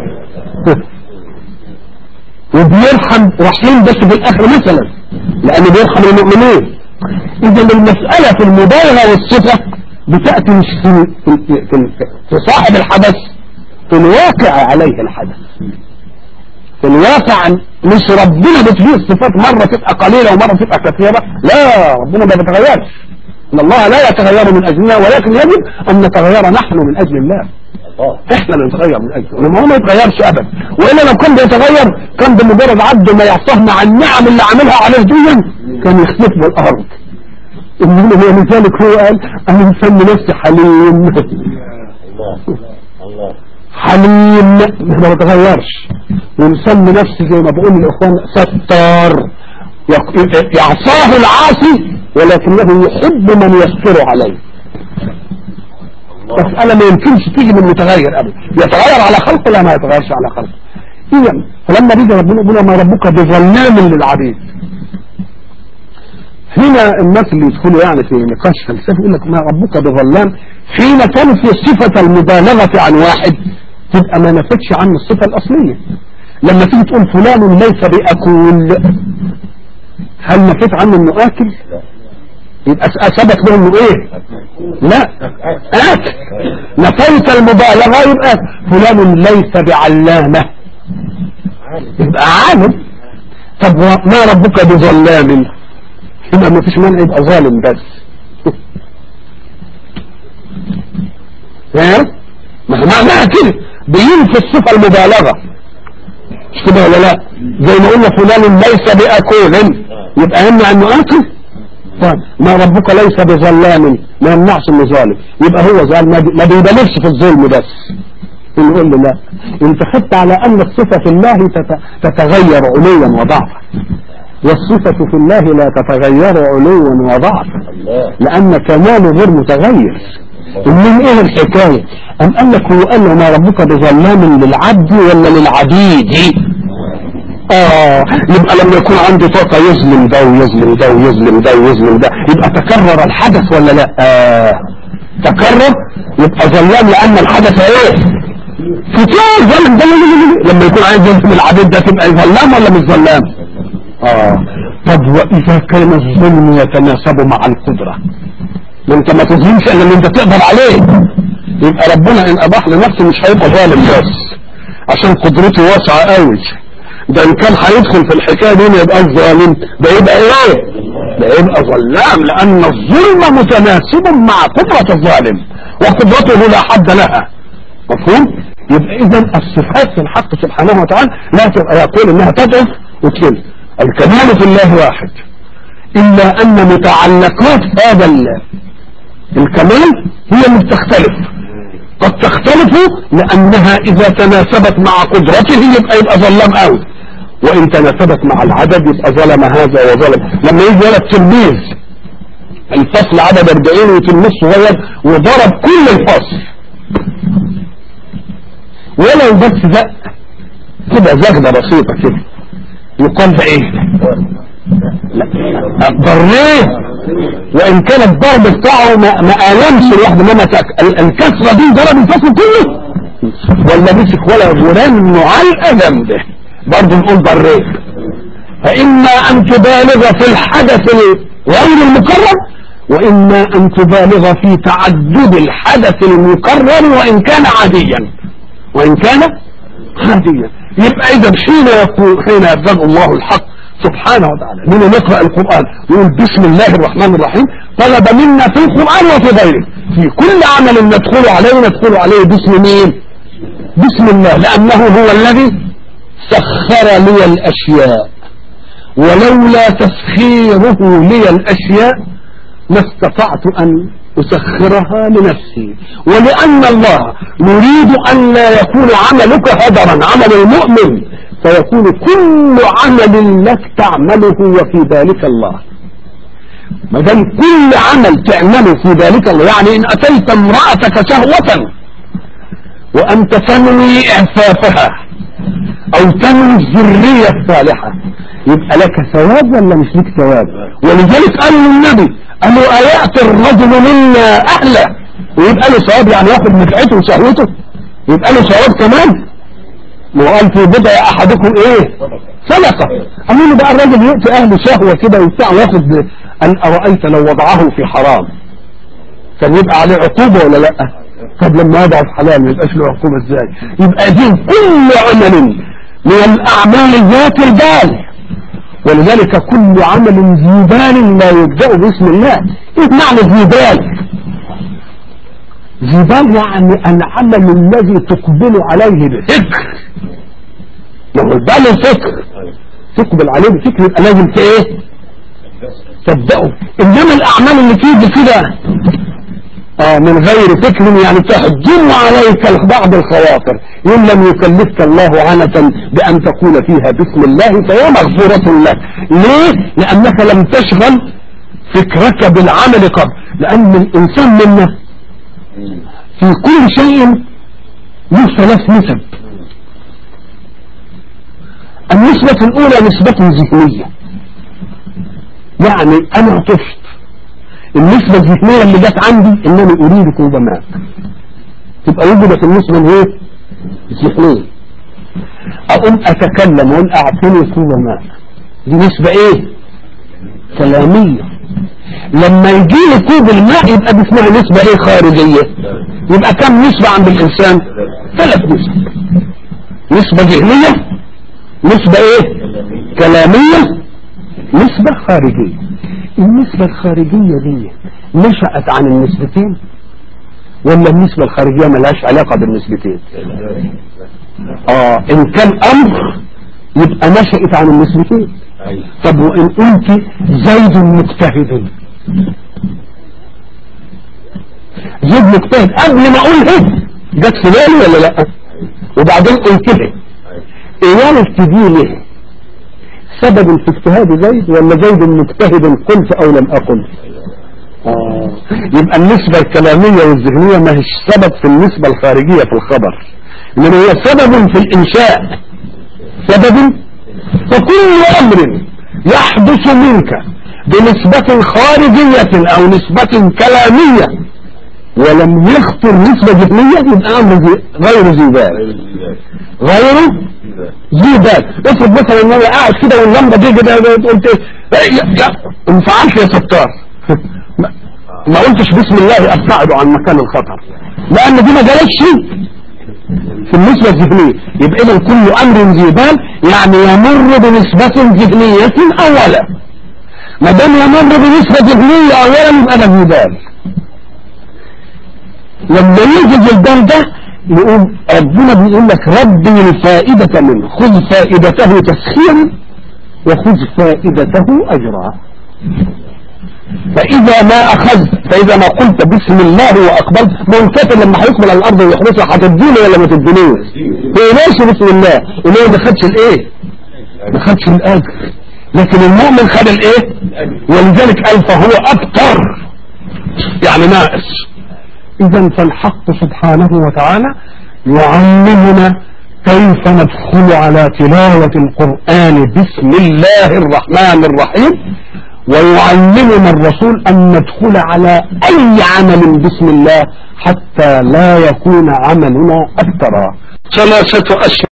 A: وبيرحم رحيم بس في الاخر مثلا لانه بيرحم المؤمنين اذا المسألة في المبالغة والصفة بتأتي مش في, في, في, في صاحب الحدث في الواقع عليه الحدث في الواقع مش ربنا بتفيه الصفات مرة تبقى قليلة ومرة تبقى كثيرة لا ربنا ما بيتغيرش ان الله لا يتغير من اجلنا ولكن يجب ان نتغير نحن من اجل الله
B: الله
A: احنا اللي نتغير من اجله لما هو ما يتغيرش ابدا والا لو كان بيتغير كان بمجرد عبده ما يعصاه مع النعم اللي عاملها عليه دي كان يخسف بالارض انما هو لذلك هو قال انا مسمي نفسي حليم
B: الله الله
A: حليم ما بتغيرش ومسمي نفسي زي ما بقول الاخوان ستار يق- يعصاه العاصي ولكنه يحب من يستر عليه مسألة ما يمكنش تيجي من متغير أبدا يتغير على خلقه لا ما يتغيرش على خلقه إذا فلما بيجي ربنا يقول ما ربك بظلام للعبيد هنا الناس اللي يدخلوا يعني في نقاش فلسفي يقول لك ما ربك بظلام حين كان في صفة المبالغة عن واحد تبقى ما نفتش عنه الصفة الأصلية لما تيجي تقول فلان ليس بأكول هل نفيت عنه انه آكل يبقى ثبت له انه ايه لا آكل نفيت المبالغة يبقى فلان ليس بعلامة يبقى عالم طب ما ربك بظلام يبقى ما فيش مانع يبقى ظالم بس فاهم ما هو معناها كده بينفي الصفة المبالغة مش كده ولا لا زي ما قلنا فلان ليس بأكول يبقى يمنع انه اكل طيب ما ربك ليس بظلام ما يمنعش انه ظالم يبقى هو ظالم ما بي- ما بيبالغش في الظلم بس نقول له لا انت خدت على ان الصفة في الله تت- تتغير علوا وضعفا والصفة في الله لا تتغير علوا وضعفا
B: الله
A: لأن كماله غير متغير من ايه الحكاية أم قال لك هو قال له ما ربك بظلام للعبد ولا للعبيد اه يبقى لما يكون عنده طاقة يظلم ده ويظلم ده ويظلم ده ويظلم ده يبقى تكرر الحدث ولا لا آه تكرر يبقى ظلام لأن الحدث ايه كتير ظلم ده لما يكون عايز يظلم العبيد ده تبقى ظلام ولا مش ظلام اه طب وإذا كان الظلم يتناسب مع القدرة ما انت ما تظلمش الا اللي انت تقدر عليه يبقى ربنا ان اباح لنفسه مش هيبقى ظالم بس عشان قدرته واسعة قوي ده ان كان هيدخل في الحكاية دي ما يبقى ظالم ده يبقى ايه ده يبقى ظلام لان الظلم متناسب مع قدرة الظالم وقدرته لا حد لها مفهوم يبقى اذا الصفات في الحق سبحانه وتعالى لا تبقى يقول انها تضعف وتكل الكمال في الله واحد الا ان متعلقات هذا ال- الكمال هي اللي بتختلف قد تختلف لانها اذا تناسبت مع قدرته يبقى يبقى ظلام قوي وان تناسبت مع العدد يبقى ظلم هذا وظلم لما يجي ولد تلميذ الفصل عدد 40 وتلميذ صغير وضرب كل الفصل ولو بس زق كده زغده بسيطه كده يقال ده ايه لا ضريه وان كان الضرب بتاعه ما, ما المش الواحد انما تك- ال- الكسره دي ضرب الفصل كله ولا مسك ولا جيران علقه جنبه برضه نقول ضريه فاما ان تبالغ في الحدث غير المكرر واما ان تبالغ في تعدد الحدث المكرر وان كان عاديا وان كان عاديا يبقى اذا حين يقول حين يبدأ الله الحق سبحانه وتعالى من نقرأ القرآن يقول بسم الله الرحمن الرحيم طلب منا في القرآن وفي غيره في كل عمل ندخل عليه ندخل عليه باسم مين بسم الله لأنه هو الذي سخر لي الأشياء ولولا تسخيره لي الأشياء ما استطعت أن أسخرها لنفسي ولأن الله يريد أن لا يكون عملك هدرا عمل المؤمن فيكون كل عمل لك تعمله وفي ذلك الله ما دام كل عمل تعمله في ذلك الله يعني إن أتيت امرأتك شهوة وأنت تنوي إعفافها أو تنوي الذرية الصالحة يبقى لك ثواب ولا مش لك ثواب ولذلك قال النبي قالوا أيأتي الرجل منا أهله ويبقى له ثواب يعني ياخد متعته وشهوته يبقى له ثواب كمان ما هو قال في بضع احدكم ايه صدقه قالوا له بقى الراجل يؤتي اهله شهوه كده وبتاع وياخد ان ارايت لو وضعه في حرام كان يبقى عليه عقوبه ولا لا طب لما يضع في حلال ما يبقاش له عقوبه ازاي يبقى دين كل عمل من الاعمال ذات البال ولذلك كل عمل ذي بال لا يبدا باسم الله ايه معنى ذي بال ذي بال يعني العمل الذي تقبل عليه بفكر لو البال الفكر تقبل عليه بفكر يبقى لازم ت- ايه تبدأه انما الاعمال اللي تيجي كده آه من غير فكر يعني تهجم عليك بعض الخواطر إن لم يكلفك الله عنة بأن تقول فيها بسم الله فهي مغفورة لك ليه؟ لأنك لم تشغل فكرك بالعمل قبل لأن الإنسان منا في كل شيء له ثلاث نسب النسبة الأولى نسبة ذهنية يعني أنا عطشت النسبة الذهنية اللي جت عندي إنني أريد كوب ماء تبقى وجدت النسبة الإيه؟ الذهنية أقوم أتكلم وأقول أعطني كوب ماء دي نسبة إيه؟ كلامية لما يجي لي كوب الماء يبقى دي اسمها نسبة إيه خارجية يبقى كم نسبة عند الإنسان؟ ثلاث نسب نسبة ذهنية نسبة إيه؟ كلامية نسبة خارجية النسبة الخارجية دي نشأت عن النسبتين ولا النسبة الخارجية ملهاش علاقة بالنسبتين اه ان كان امر يبقى نشأت عن النسبتين طب وان قلت زيد مجتهد زيد مجتهد قبل ما اقولها جت في بالي ولا لا وبعدين قلتها ايه دي ليه سبب في اجتهاد زيد ولا زيد مجتهد قلت او لم اقل آه. يبقى النسبة الكلامية والذهنية ما هيش سبب في النسبة الخارجية في الخبر انما هي سبب في الانشاء سبب فكل امر يحدث منك بنسبة خارجية او نسبة كلامية ولم يخطر نسبة ذهنية يبقى امر زي- غير ذي بال غيره ذي بال افرض مثلا ان انا قاعد كده واللمبه دي كده قلت إيه، يا يا انفعلت يا ستار ما- ما قلتش بسم الله ابتعد عن مكان الخطر لان دي ما جالتش في النسبة الذهنية يبقى اذا كل امر ذي بال يعني يمر بنسبة ذهنية اولا ما دام يمر بنسبة ذهنية اولا يبقى ده ذي بال لما يجي البال ده يقول ربنا بيقول لك ربي الفائدة منه خذ فائدته تسخيرا وخذ فائدته أجرا فإذا ما أخذت فإذا ما قلت بسم الله وأقبلت ما هو الكافر لما هيقبل على الأرض ويحرسها هتديله ولا ما تدينوش هو ماشي بسم الله إنه ما خدش الإيه ما خدش الأجر لكن المؤمن خد الإيه ولذلك قال فهو أبتر يعني ناقص إذا فالحق سبحانه وتعالى يعلمنا كيف ندخل على تلاوة القرآن بسم الله الرحمن الرحيم ويعلمنا الرسول أن ندخل على أي عمل بسم الله حتى لا يكون عملنا أكثر ثلاثة أشهر